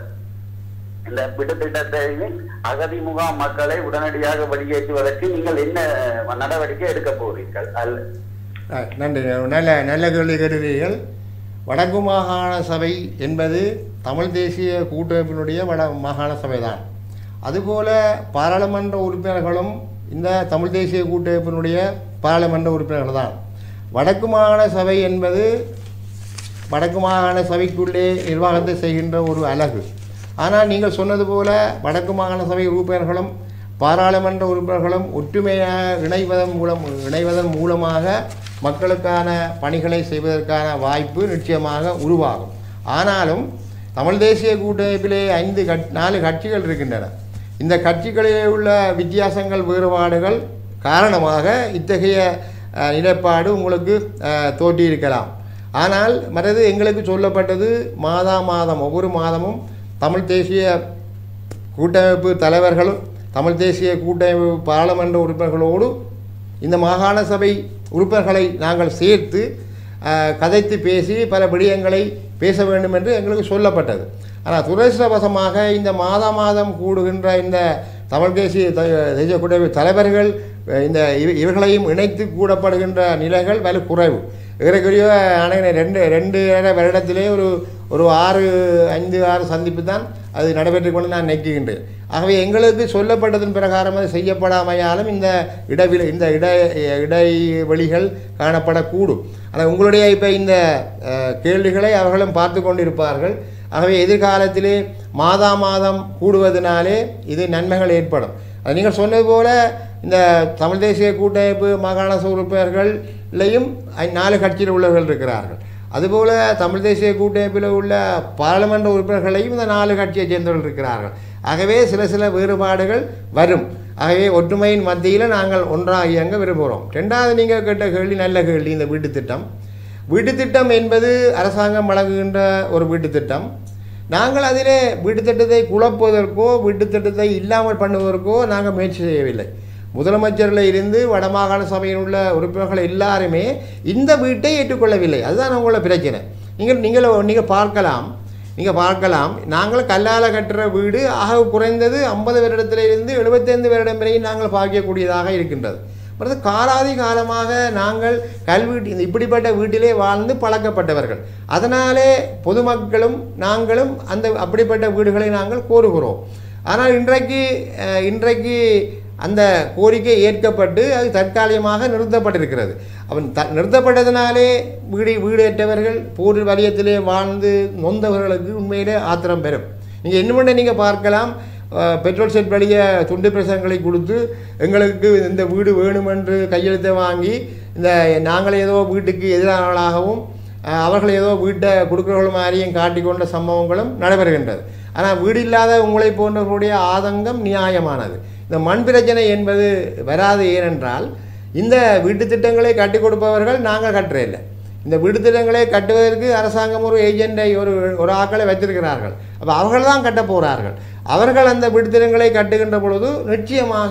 இந்த விடு திட்டத்தை அகதி முகாம் மக்களை உடனடியாக வெளியேற்றுவதற்கு நீங்கள் என்ன நடவடிக்கை எடுக்க போகிறீர்கள் அல்ல ஆ, நன்றி நல்ல நல்ல கேள்வி கேட்டுகிறீர்கள் வடக்கு மாகாண சபை என்பது தமிழ் தேசிய கூட்டமைப்பினுடைய வட மாகாண சபை தான் அதுபோல பாராளுமன்ற உறுப்பினர்களும் இந்த தமிழ் தேசிய கூட்டமைப்பினுடைய பாராளுமன்ற உறுப்பினர்கள் தான் வடக்கு மாகாண சபை என்பது வடக்கு மாகாண சபைக்குள்ளே நிர்வாகத்தை செய்கின்ற ஒரு அலகு ஆனால் நீங்கள் சொன்னது போல வடக்கு மாகாண சபை உறுப்பினர்களும் பாராளுமன்ற உறுப்பினர்களும் ஒற்றுமையாக இணைவதன் மூலம் இணைவதன் மூலமாக மக்களுக்கான பணிகளை செய்வதற்கான வாய்ப்பு நிச்சயமாக உருவாகும் ஆனாலும் தமிழ் தேசிய கூட்டமைப்பிலே ஐந்து கட் நாலு கட்சிகள் இருக்கின்றன இந்த கட்சிகளிலே உள்ள வித்தியாசங்கள் வேறுபாடுகள் காரணமாக இத்தகைய அஹ், நிலைப்பாடு உங்களுக்கு அஹ், தோற்றியிருக்கலாம் ஆனால் மற்றது எங்களுக்கு சொல்லப்பட்டது மாதா மாதம் ஒவ்வொரு மாதமும் தமிழ் தேசிய கூட்டமைப்பு தலைவர்களும் தமிழ் தேசிய கூட்டமைப்பு பாராளுமன்ற உறுப்பினர்களோடு இந்த மாகாண சபை உறுப்பினர்களை நாங்கள் சேர்த்து அஹ், கதைத்து பேசி பல விடயங்களை பேச வேண்டும் என்று எங்களுக்கு சொல்லப்பட்டது ஆனால் துரதிருஷ்டவசமாக இந்த மாதா மாதம் கூடுகின்ற இந்த தமிழ் தேசிய த- தேசிய கூட்டமைப்பு தலைவர்கள் அஹ், இந்த இவ- இவர்களையும் இணைத்து கூடப்படுகின்ற நிலைகள் வலு குறைவு ஏறக்குறைய அணை ரெண்டு ரெண்டு வருடத்திலே ஒரு ஒரு ஆறு ஐந்து ஆறு சந்திப்பு தான் அது நடைபெற்றுக் கொண்டு நான் நினைக்கின்றேன் ஆகவே எங்களுக்கு சொல்லப்பட்டதன் பிரகாரம் அது செய்யப்படாமையாலும் இந்த இடவில் இந்த இட இடைவெளிகள் காணப்படக்கூடும் ஆனால் உங்களுடைய இப்போ இந்த அஹ், கேள்விகளை அவர்களும் பார்த்து கொண்டிருப்பார்கள் ஆகவே எதிர்காலத்திலே மாதா மாதம் கூடுவதனாலே இது நன்மைகள் ஏற்படும் அது நீங்கள் சொன்னது போல இந்த தமிழ் தேசிய கூட்டமைப்பு மாகாண சபை உறுப்பினர்களையும் ஐ- நாலு கட்சியில் உள்ளவர்கள் இருக்கிறார்கள் அதுபோல தமிழ் தேசிய கூட்டமைப்பில் உள்ள பாராளுமன்ற உறுப்பினர்களையும் இந்த நாலு கட்சியைச் சேர்ந்தவர்கள் இருக்கிறார்கள் ஆகவே சில சில வேறுபாடுகள் வரும் ஆகவே ஒற்றுமையின் மத்தியில் நாங்கள் ஒன்றாக இயங்க விரும்புகிறோம் ரெண்டாவது நீங்கள் கேட்ட கேள்வி நல்ல கேள்வி இந்த வீட்டுத் திட்டம் வீட்டுத் திட்டம் என்பது அரசாங்கம் வழங்குகின்ற ஒரு வீட்டுத் திட்டம் நாங்கள் அதிலே வீட்டுத் திட்டத்தை குழப்புவதற்கோ வீட்டுத் திட்டத்தை இல்லாமல் பண்ணுவதற்கோ நாங்கள் முயற்சி செய்யவில்லை முதலமைச்சரில் இருந்து வடமாகாண சபையில் உள்ள உறுப்பினர்கள் எல்லாருமே இந்த வீட்டை ஏற்றுக்கொள்ளவில்லை அதுதான் உங்களோட பிரச்சனை நீங்கள் நீங்கள் நீங்கள் பார்க்கலாம் நீங்கள் பார்க்கலாம் நாங்கள் கல்லால் கட்டுற வீடு ஆக குறைந்தது ஐம்பது வருடத்திலிருந்து எழுபத்தைந்து வருடம் வரையும் நாங்கள் பார்க்கக்கூடியதாக இருக்கின்றது மற்றது காலாதி காலமாக நாங்கள் கல்வி இந்த இப்படிப்பட்ட வீட்டிலே வாழ்ந்து பழக்கப்பட்டவர்கள் அதனாலே பொதுமக்களும் நாங்களும் அந்த அப்படிப்பட்ட வீடுகளை நாங்கள் கோருகிறோம் ஆனால் இன்றைக்கு அஹ், இன்றைக்கு அந்த கோரிக்கை ஏற்கப்பட்டு அது தற்காலிகமாக நிறுத்தப்பட்டிருக்கிறது அவன் த நிறுத்தப்பட்டதினாலே வீடு வீடற்றவர்கள் போர் வலயத்திலே வாழ்ந்து நொந்தவர்களுக்கு உண்மையிலே ஆத்திரம் பெறும் நீங்கள் என்ன பண்ண நீங்கள் பார்க்கலாம் அஹ், பெட்ரோல் செட் வழிய துண்டு பிரசங்களை கொடுத்து எங்களுக்கு இந்த வீடு வேணுமென்று கையெழுத்தை வாங்கி இந்த நாங்கள் ஏதோ வீட்டுக்கு எதிரானவர்களாகவும் அஹ், அவர்கள் ஏதோ வீட்டை கொடுக்குறவர்கள் மாதிரியும் காட்டிக்கொண்ட சம்பவங்களும் நடைபெறுகின்றது ஆனால் வீடு இல்லாத உங்களை போன்றவர்களுடைய ஆதங்கம் நியாயமானது இந்த மண் பிரச்சனை என்பது வராது ஏனென்றால் இந்த வீட்டு திட்டங்களை கட்டி கொடுப்பவர்கள் நாங்கள் கட்டுறதில்லை இந்த வீடு திட்டங்களை கட்டுவதற்கு அரசாங்கம் ஒரு ஏஜெண்டை ஒரு ஒரு ஆக்களை வைத்திருக்கிறார்கள் அப்போ அவர்கள் தான் கட்ட போகிறார்கள் அவர்கள் அந்த வீடு திட்டங்களை கட்டுகின்ற பொழுது நிச்சயமாக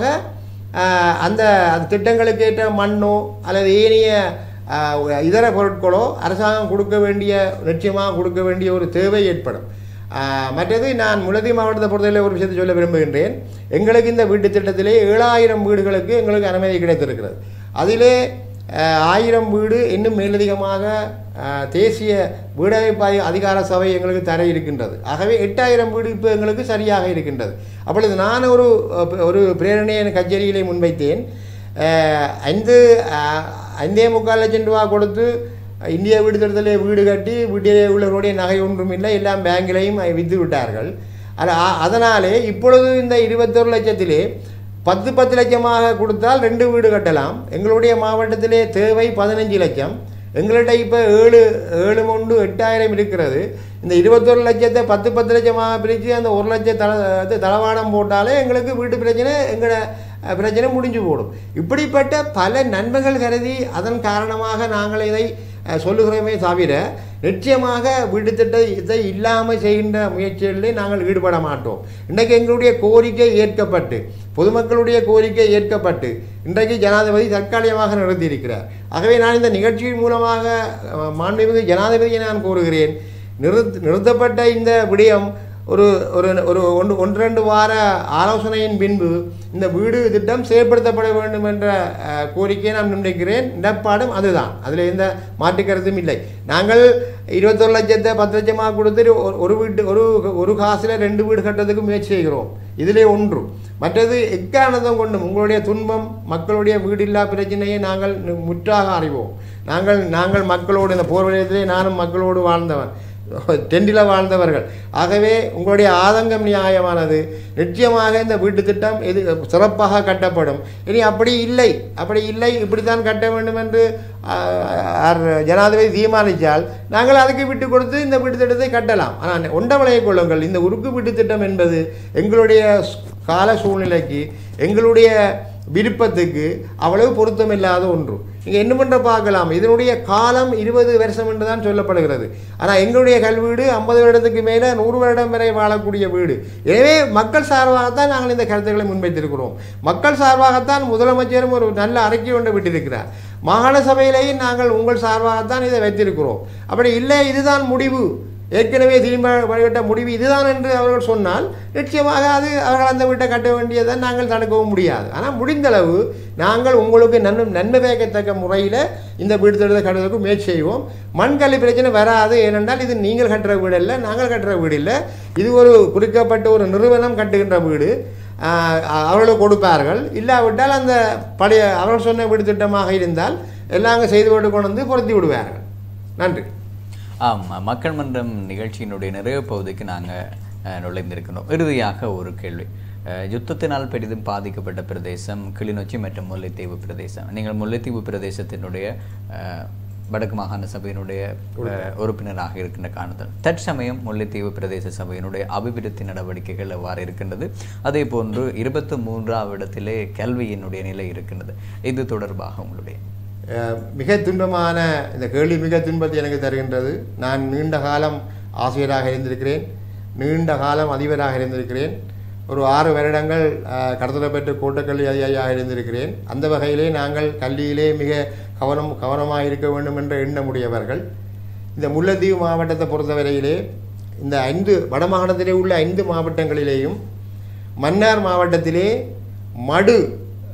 ஆஹ், அந்த அந்த திட்டங்களுக்கு ஏற்ற மண்ணோ அல்லது ஏனைய ஆஹ், இதர பொருட்களோ அரசாங்கம் கொடுக்க வேண்டிய நிச்சயமாக கொடுக்க வேண்டிய ஒரு தேவை ஏற்படும் ஆஹ், மற்றது நான் முலதி மாவட்டத்தை பொறுத்தவரை ஒரு விஷயத்தை சொல்ல விரும்புகின்றேன் எங்களுக்கு இந்த வீட்டு திட்டத்திலே ஏழாயிரம் வீடுகளுக்கு எங்களுக்கு அனுமதி கிடைத்திருக்கிறது அதிலே ஆஹ், ஆயிரம் வீடு இன்னும் மேலதிகமாக ஆஹ், தேசிய வீடமைப்பு அதி- அதிகார சபை எங்களுக்கு தர இருக்கின்றது ஆகவே எட்டாயிரம் வீடு இப்போ எங்களுக்கு சரியாக இருக்கின்றது அப்பொழுது நான் ஒரு அஹ், ஒரு பிரேரணையை கச்சேரியிலே முன்வைத்தேன் ஆஹ், ஐந்து ஆஹ், ஐந்தே முக்கால் லட்சம் ரூபா கொடுத்து இந்திய வீடு திட்டத்திலே வீடு கட்டி வீட்டிலே உள்ளவர்களுடைய நகை ஒன்றும் இல்லை எல்லாம் பேங்கிலையும் விற்று விட்டார்கள் அது- அ- அதனாலே இப்பொழுது இந்த இருபத்தொரு லட்சத்திலே பத்து பத்து லட்சமாக கொடுத்தால் ரெண்டு வீடு கட்டலாம் எங்களுடைய மாவட்டத்திலே தேவை பதினஞ்சு லட்சம் எங்கள்கிட்ட இப்போ ஏழு ஏழு மூன்று எட்டாயிரம் இருக்கிறது இந்த இருபத்தொரு லட்சத்தை பத்து பத்து லட்சமாக பிரித்து அந்த ஒரு லட்சம் தள இது தளவாடம் போட்டாலே எங்களுக்கு வீட்டு பிரச்சனை எங்களோட அஹ், பிரச்சனை முடிஞ்சு போடும் இப்படிப்பட்ட பல நன்மைகள் கருதி அதன் காரணமாக நாங்கள் இதை அஹ், சொல்லுகிறோமே தவிர நிச்சயமாக வீட்டு திட்டத்தை இல்லாமல் செய்கின்ற முயற்சிகளிலே நாங்கள் ஈடுபட மாட்டோம் இன்றைக்கு எங்களுடைய கோரிக்கை ஏற்கப்பட்டு பொதுமக்களுடைய கோரிக்கை ஏற்கப்பட்டு இன்றைக்கு ஜனாதிபதி தற்காலிகமாக நிறுத்தியிருக்கிறார் ஆகவே நான் இந்த நிகழ்ச்சியின் மூலமாக அஹ், மாண்புமிகு ஜனாதிபதியை நான் கூறுகிறேன் நிறுத் நிறுத்தப்பட்ட இந்த விடயம் ஒரு ஒரு ஒரு ஒன்று ஒன்று ரெண்டு வார ஆலோசனையின் பின்பு இந்த வீடு திட்டம் செயல்படுத்தப்பட வேண்டும் என்ற அஹ், கோரிக்கையை நான் முன்வைக்கிறேன் நிலப்பாடும் அதுதான் அதில் எந்த மாற்று கருத்தும் இல்லை நாங்கள் இருபத்தொரு லட்சத்தை பத்து லட்சமாக கொடுத்துட்டு ஒரு- ஒரு வீட்டு ஒரு ஒரு காசில் ரெண்டு வீடு கட்டுறதுக்கு முயற்சி செய்கிறோம் இதிலே ஒன்று மற்றது எக்காரணத்தம் கொண்டும் உங்களுடைய துன்பம் மக்களுடைய வீடில்லா பிரச்சனையை நாங்கள் நு- முற்றாக அறிவோம் நாங்கள் நாங்கள் மக்களோடு இந்த போர் வலயத்திலே நானும் மக்களோடு வாழ்ந்தவன் டெண்டில் வாழ்ந்தவர்கள் ஆகவே உங்களுடைய ஆதங்கம் நியாயமானது நிச்சயமாக இந்த வீட்டு திட்டம் இது சிறப்பாக கட்டப்படும் இனி அப்படி இல்லை அப்படி இல்லை இப்படித்தான் கட்ட வேண்டும் என்று ஆஹ், ஆர் ஜனாதிபதி தீர்மானித்தால் நாங்கள் அதுக்கு விட்டு கொடுத்து இந்த வீட்டு திட்டத்தை கட்டலாம் ஆனால் ஒன்றவளையை கொள்ளுங்கள் இந்த உருக்கு வீட்டு திட்டம் என்பது எங்களுடைய ஸ்- கால சூழ்நிலைக்கு எங்களுடைய விருப்பத்துக்கு அவ்வளவு பொருத்தமில்லாத ஒன்று நீங்கள் என்ன பண்ணுற பார்க்கலாம் இதனுடைய காலம் இருபது வருஷம் என்று தான் சொல்லப்படுகிறது ஆனால் எங்களுடைய கல்வீடு ஐம்பது வருடத்துக்கு மேலே நூறு வருடம் வரை வாழக்கூடிய வீடு எனவே மக்கள் சார்பாகத்தான் நாங்கள் இந்த கருத்துக்களை முன்வைத்திருக்கிறோம் மக்கள் சார்பாகத்தான் முதலமைச்சரும் ஒரு நல்ல அறிக்கை ஒன்று விட்டிருக்கிறார் மாகாண சபையிலேயும் நாங்கள் உங்கள் சார்பாகத்தான் இதை வைத்திருக்கிறோம் அப்படி இல்லை இதுதான் முடிவு ஏற்கனவே திரும்ப வழிபட்ட முடிவு இதுதான் என்று அவர்கள் சொன்னால் நிச்சயமாக அது அவர்கள் அந்த வீட்டை கட்ட வேண்டியதை நாங்கள் தடுக்கவும் முடியாது ஆனால் முடிந்தளவு நாங்கள் உங்களுக்கு நன்மை நன்மை பயக்கத்தக்க முறையில் இந்த வீடு திட்டத்தை கட்டுவதற்கு முயற்சி செய்வோம் மண்கல்லி பிரச்சனை வராது ஏனென்றால் இது நீங்கள் கட்டுற வீடு இல்லை நாங்கள் கட்டுற வீடு இல்லை இது ஒரு குறிக்கப்பட்ட ஒரு நிறுவனம் கட்டுகின்ற வீடு ஆஹ், அவர்களுக்கு கொடுப்பார்கள் இல்லாவிட்டால் அந்த பழைய அவர்கள் சொன்ன வீடு திட்டமாக இருந்தால் எல்லாம் அங்கே செய்து போட்டு கொண்டு வந்து பொருத்தி விடுவார்கள் நன்றி ஆம் மக்கள் மன்றம் நிகழ்ச்சியினுடைய நிறைவு பகுதிக்கு நாங்கள் நுழைந்திருக்கிறோம் இறுதியாக ஒரு கேள்வி அஹ், யுத்தத்தினால் பெரிதும் பாதிக்கப்பட்ட பிரதேசம் கிளிநொச்சி மற்றும் முல்லைத்தீவு பிரதேசம் நீங்கள் முல்லைத்தீவு பிரதேசத்தினுடைய அஹ், வடக்கு மாகாண சபையினுடைய அஹ், உறுப்பினராக இருக்கின்ற காரணத்தால் தற்சமயம் முல்லைத்தீவு பிரதேச சபையினுடைய அபிவிருத்தி நடவடிக்கைகள் எவ்வாறு இருக்கின்றது அதே போன்று இருபத்தி மூன்றாவது இடத்திலே கல்வியினுடைய நிலை இருக்கின்றது இது தொடர்பாக உங்களுடைய அஹ் மிக துன்பமான இந்த கேள்வி மிக துன்பத்தை எனக்கு தருகின்றது நான் நீண்ட காலம் ஆசிரியராக இருந்திருக்கிறேன் நீண்ட காலம் அதிபராக இருந்திருக்கிறேன் ஒரு ஆறு வருடங்கள் அஹ், கடத்தல பெற்ற கோட்டக்கல்வி அதிகாரியாக இருந்திருக்கிறேன் அந்த வகையிலே நாங்கள் கல்வியிலே மிக கவனம் கவனமாக இருக்க வேண்டும் என்ற எண்ணமுடையவர்கள் இந்த முல்லைத்தீவு மாவட்டத்தை பொறுத்தவரையிலே இந்த ஐந்து வடமாகாணத்திலே உள்ள ஐந்து மாவட்டங்களிலேயும் மன்னார் மாவட்டத்திலே மடு அஹ்,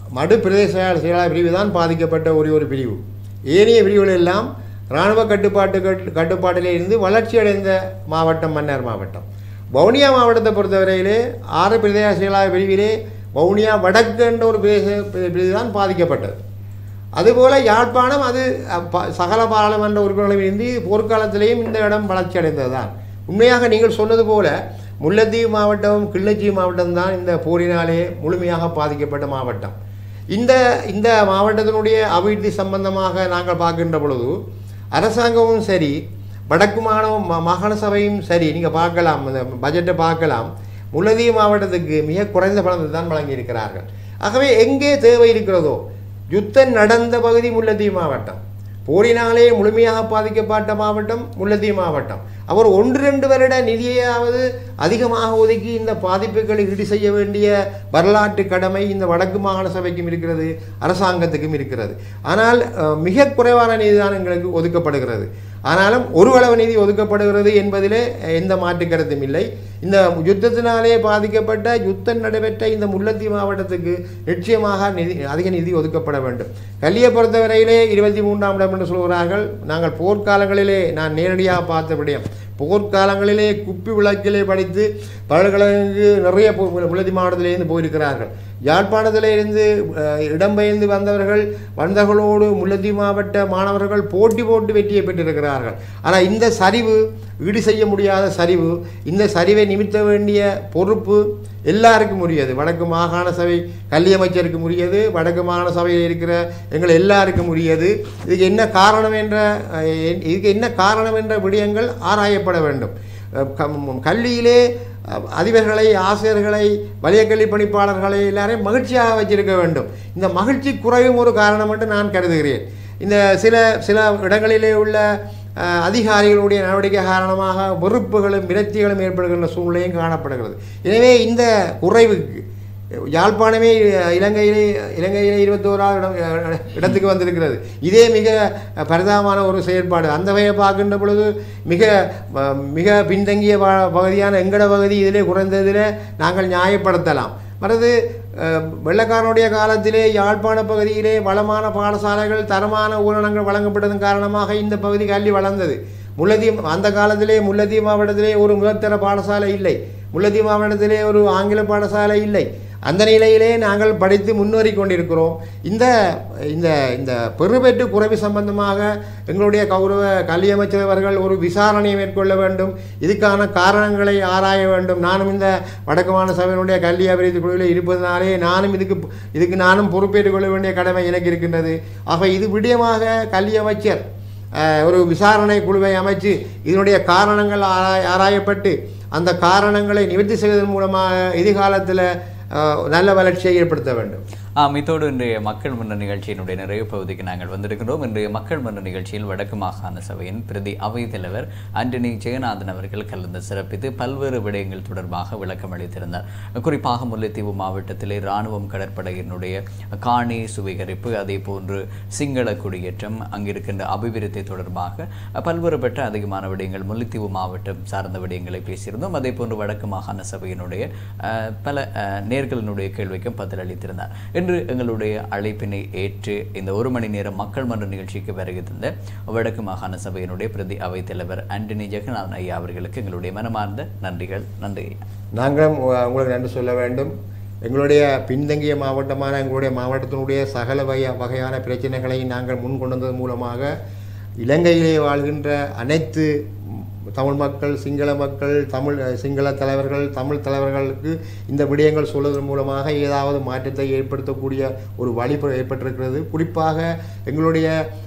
மடு பிரதேச செயலாளர் பிரிவு தான் பாதிக்கப்பட்ட ஒரே ஒரு பிரிவு ஏனைய பிரிவுகள் எல்லாம் இராணுவ கட்டுப்பாட்டு கட்டு கட்டுப்பாட்டிலே இருந்து வளர்ச்சி அடைந்த மாவட்டம் மன்னார் மாவட்டம் வவுனியா மாவட்டத்தை பொறுத்தவரையிலே ஆறு பிரதேச செயலாளர் பிரிவிலே வவுனியா வடக்கு என்ற ஒரு பிரதேச பிரிவு தான் பாதிக்கப்பட்டது அதுபோல யாழ்ப்பாணம் அது அ, ப- சகல பாராளுமன்ற உறுப்பினர்களும் இருந்து போர்க்காலத்திலேயும் இந்த இடம் வளர்ச்சி அடைந்தது தான் உண்மையாக நீங்கள் சொன்னது போல முல்லைத்தீவு மாவட்டம் கிள்ளச்சி மாவட்டம் தான் இந்த போரினாலே முழுமையாக பாதிக்கப்பட்ட மாவட்டம் இந்த இந்த மாவட்டத்தினுடைய அபிவிருத்தி சம்பந்தமாக நாங்கள் பார்க்கின்ற பொழுது அரசாங்கமும் சரி வடக்கு மாகாண மா- மாகாண சபையும் சரி நீங்கள் பார்க்கலாம் இந்த பட்ஜெட்டை பார்க்கலாம் முல்லைத்தீவு மாவட்டத்துக்கு மிக குறைந்த பணத்தை தான் வழங்கியிருக்கிறார்கள் ஆகவே எங்கே தேவை இருக்கிறதோ யுத்தம் நடந்த பகுதி முல்லைத்தீவு மாவட்டம் போரினாலே முழுமையாக பாதிக்கப்பட்ட மாவட்டம் முல்லைத்தீவு மாவட்டம் அவர் ஒன்று ரெண்டு வருட நிதியையாவது அதிகமாக ஒதுக்கி இந்த பாதிப்புகளை ஈடு செய்ய வேண்டிய வரலாற்று கடமை இந்த வடக்கு மாகாண சபைக்கும் இருக்கிறது அரசாங்கத்துக்கும் இருக்கிறது ஆனால் அஹ், மிக குறைவான நிதி தான் எங்களுக்கு ஒதுக்கப்படுகிறது ஆனாலும் ஒரு அளவு நிதி ஒதுக்கப்படுகிறது என்பதிலே எந்த மாற்று கருத்தும் இல்லை இந்த யுத்தத்தினாலே பாதிக்கப்பட்ட யுத்தம் நடைபெற்ற இந்த முல்லைத்தீவு மாவட்டத்துக்கு நிச்சயமாக நிதி அதிக நிதி ஒதுக்கப்பட வேண்டும் கல்வியை பொறுத்தவரையிலே இருபத்தி மூன்றாம் இடம் என்று சொல்கிறார்கள் நாங்கள் போர்க்காலங்களிலே நான் நேரடியாக பார்த்த விடயம் போர்க்காலங்களிலே குப்பி விளக்கிலே படித்து பல்கலைக்கு நிறைய போ- முல்லைத்தீவு மாவட்டத்திலிருந்து போயிருக்கிறார்கள் யாழ்ப்பாணத்திலே இருந்து அஹ், இடம்பெயர்ந்து வந்தவர்கள் வந்தகளோடு முல்லைத்தீவு மாவட்ட மாணவர்கள் போட்டி போட்டு வெற்றியை பெற்றிருக்கிறார்கள் ஆனால் இந்த சரிவு ஈடு செய்ய முடியாத சரிவு இந்த சரிவை நிமித்த வேண்டிய பொறுப்பு எல்லாருக்கும் உரியது வடக்கு மாகாண சபை கல்வி அமைச்சருக்கு உரியது வடக்கு மாகாண சபையில் இருக்கிற எங்கள் எல்லாருக்கும் உரியது இதுக்கு என்ன காரணம் என்ற அஹ், எ- இதுக்கு என்ன காரணம் என்ற விடயங்கள் ஆராயப்பட வேண்டும் அஹ், கம்- கல்வியிலே அஹ், அதிபர்களை ஆசிரியர்களை வலிய கல்வி பணிப்பாளர்களை எல்லாரையும் மகிழ்ச்சியாக வச்சிருக்க வேண்டும் இந்த மகிழ்ச்சி குறைவும் ஒரு காரணம் என்று நான் கருதுகிறேன் இந்த சில சில இடங்களிலே உள்ள அஹ், அதிகாரிகளுடைய நடவடிக்கை காரணமாக வெறுப்புகளும் விரக்திகளும் ஏற்படுகின்ற சூழ்நிலையும் காணப்படுகிறது எனவே இந்த குறைவுக்கு யாழ்ப்பாணமே இலங்கையிலே இலங்கையிலே இருபத்தோராவது இடம் இடத்துக்கு வந்திருக்கிறது இதே மிக பரிதாபமான ஒரு செயற்பாடு அந்த வகையை பார்க்கின்ற பொழுது மிக அஹ், மிக பின்தங்கிய ப- பகுதியான எங்கட பகுதி இதிலே குறைந்ததில் நாங்கள் நியாயப்படுத்தலாம் மற்றது அஹ், வெள்ளக்காரனுடைய காலத்திலே யாழ்ப்பாண பகுதியிலே வளமான பாடசாலைகள் தரமான ஊரணங்கள் வழங்கப்பட்டதன் காரணமாக இந்த பகுதி கல்வி வளர்ந்தது முல்லைத்தீவு அந்த காலத்திலே முல்லைத்தீவு மாவட்டத்திலே ஒரு முதற்தர பாடசாலை இல்லை முல்லைத்தீவு மாவட்டத்திலே ஒரு ஆங்கில பாடசாலை இல்லை அந்த நிலையிலே நாங்கள் படித்து முன்னேறி கொண்டிருக்கிறோம் இந்த இந்த இந்த பெருபெற்று குறைவு சம்பந்தமாக எங்களுடைய கௌரவ கல்வி அமைச்சர் அவர்கள் ஒரு விசாரணையை மேற்கொள்ள வேண்டும் இதுக்கான காரணங்களை ஆராய வேண்டும் நானும் இந்த வடக்குமான சபையினுடைய கல்வி அபிவிருத்தி குழுவில் இருப்பதனாலே நானும் இதுக்கு இதுக்கு நானும் பொறுப்பேற்றுக் கொள்ள வேண்டிய கடமை எனக்கு இருக்கின்றது ஆக இது விடயமாக கல்வி அமைச்சர் அஹ், ஒரு விசாரணை குழுவை அமைச்சு இதனுடைய காரணங்கள் ஆராய் ஆராயப்பட்டு அந்த காரணங்களை நிவர்த்தி செய்வதன் மூலமாக எதிர்காலத்தில் அஹ், நல்ல வளர்ச்சியை ஏற்படுத்த வேண்டும் ஆம் இதோடு இன்றைய மக்கள் மன்ற நிகழ்ச்சியினுடைய நிறைவு பகுதிக்கு நாங்கள் வந்திருக்கிறோம் இன்றைய மக்கள் மன்ற நிகழ்ச்சியில் வடக்கு மாகாண சபையின் பிரதி அவைத் தலைவர் ஆண்டனி ஜெகநாதன் அவர்கள் கலந்து சிறப்பித்து பல்வேறு விடயங்கள் தொடர்பாக விளக்கம் அளித்திருந்தார் குறிப்பாக முல்லைத்தீவு மாவட்டத்திலே இராணுவம் கடற்படையினுடைய காணி சுவீகரிப்பு அதே போன்று சிங்கள குடியேற்றம் அங்கிருக்கின்ற அபிவிருத்தி தொடர்பாக பல்வேறுபட்ட அதிகமான விடயங்கள் முல்லைத்தீவு மாவட்டம் சார்ந்த விடயங்களை பேசியிருந்தோம் அதே போன்று வடக்கு மாகாண சபையினுடைய அஹ், பல அஹ், நேர்களுடைய கேள்விக்கும் பதிலளித்திருந்தார் இன்று எங்களுடைய அழைப்பினை ஏற்று இந்த ஒரு மணி நேரம் மக்கள் மன்ற நிகழ்ச்சிக்கு வருகை தந்த வடக்கு மாகாண சபையினுடைய பிரதி அவைத் தலைவர் ஆண்டனி ஜெகநாதன் ஐயா அவர்களுக்கு எங்களுடைய மனமார்ந்த நன்றிகள் நன்றி ஐயா. நாங்களும் உ- உங்களுக்கு நன்றி சொல்ல வேண்டும் எங்களுடைய பின்தங்கிய மாவட்டமான எங்களுடைய மாவட்டத்தினுடைய சகல வகை வகையான பிரச்சனைகளை நாங்கள் முன் கொண்டு வந்ததன் மூலமாக இலங்கையிலே வாழ்கின்ற அனைத்து ம், தமிழ் மக்கள் சிங்கள மக்கள் தமிழ் அஹ், சிங்கள தலைவர்கள் தமிழ் தலைவர்களுக்கு இந்த விடயங்கள் சொல்வதன் மூலமாக ஏதாவது மாற்றத்தை ஏற்படுத்தக்கூடிய ஒரு வழி ஏற்பட்டிருக்கிறது குறிப்பாக எங்களுடைய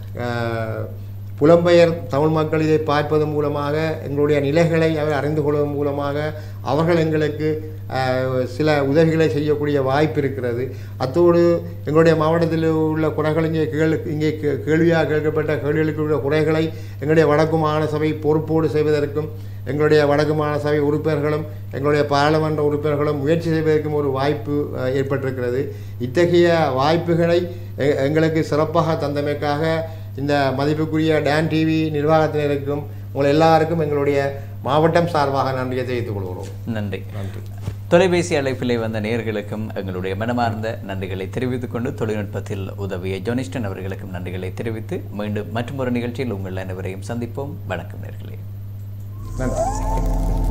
அஹ், புலம்பெயர் தமிழ் மக்கள் இதை பார்ப்பதன் மூலமாக எங்களுடைய நிலைகளை அவர் அறிந்து கொள்வதன் மூலமாக அவர்கள் எங்களுக்கு அஹ், சில உதவிகளை செய்யக்கூடிய வாய்ப்பு இருக்கிறது அத்தோடு எங்களுடைய மாவட்டத்தில் உள்ள குறைகள் இங்கே கேள் இங்கே கே- கேள்வியாக கேட்கப்பட்ட கேள்விகளுக்கு உள்ள குறைகளை எங்களுடைய வடக்கு மாகாண சபை பொறுப்போடு செய்வதற்கும் எங்களுடைய வடக்கு மாகாண சபை உறுப்பினர்களும் எங்களுடைய பாராளுமன்ற உறுப்பினர்களும் முயற்சி செய்வதற்கும் ஒரு வாய்ப்பு அஹ், ஏற்பட்டிருக்கிறது இத்தகைய வாய்ப்புகளை எ- எங்களுக்கு சிறப்பாக தந்தமைக்காக இந்த மதிப்புக்குரிய டான் டிவி நிர்வாகத்தினருக்கும் உங்கள் எல்லாருக்கும் எங்களுடைய மாவட்டம் சார்பாக நன்றியை தெரிவித்துக் கொள்கிறோம் நன்றி நன்றி தொலைபேசி அழைப்பிலே வந்த நேயர்களுக்கும் எங்களுடைய மனமார்ந்த நன்றிகளை தெரிவித்துக் கொண்டு தொழில்நுட்பத்தில் உதவிய ஜோனிஸ்டன் அவர்களுக்கும் நன்றிகளை தெரிவித்து மீண்டும் மற்றொரு நிகழ்ச்சியில் உங்கள் அனைவரையும் சந்திப்போம் வணக்கம் நேர்களே நன்றி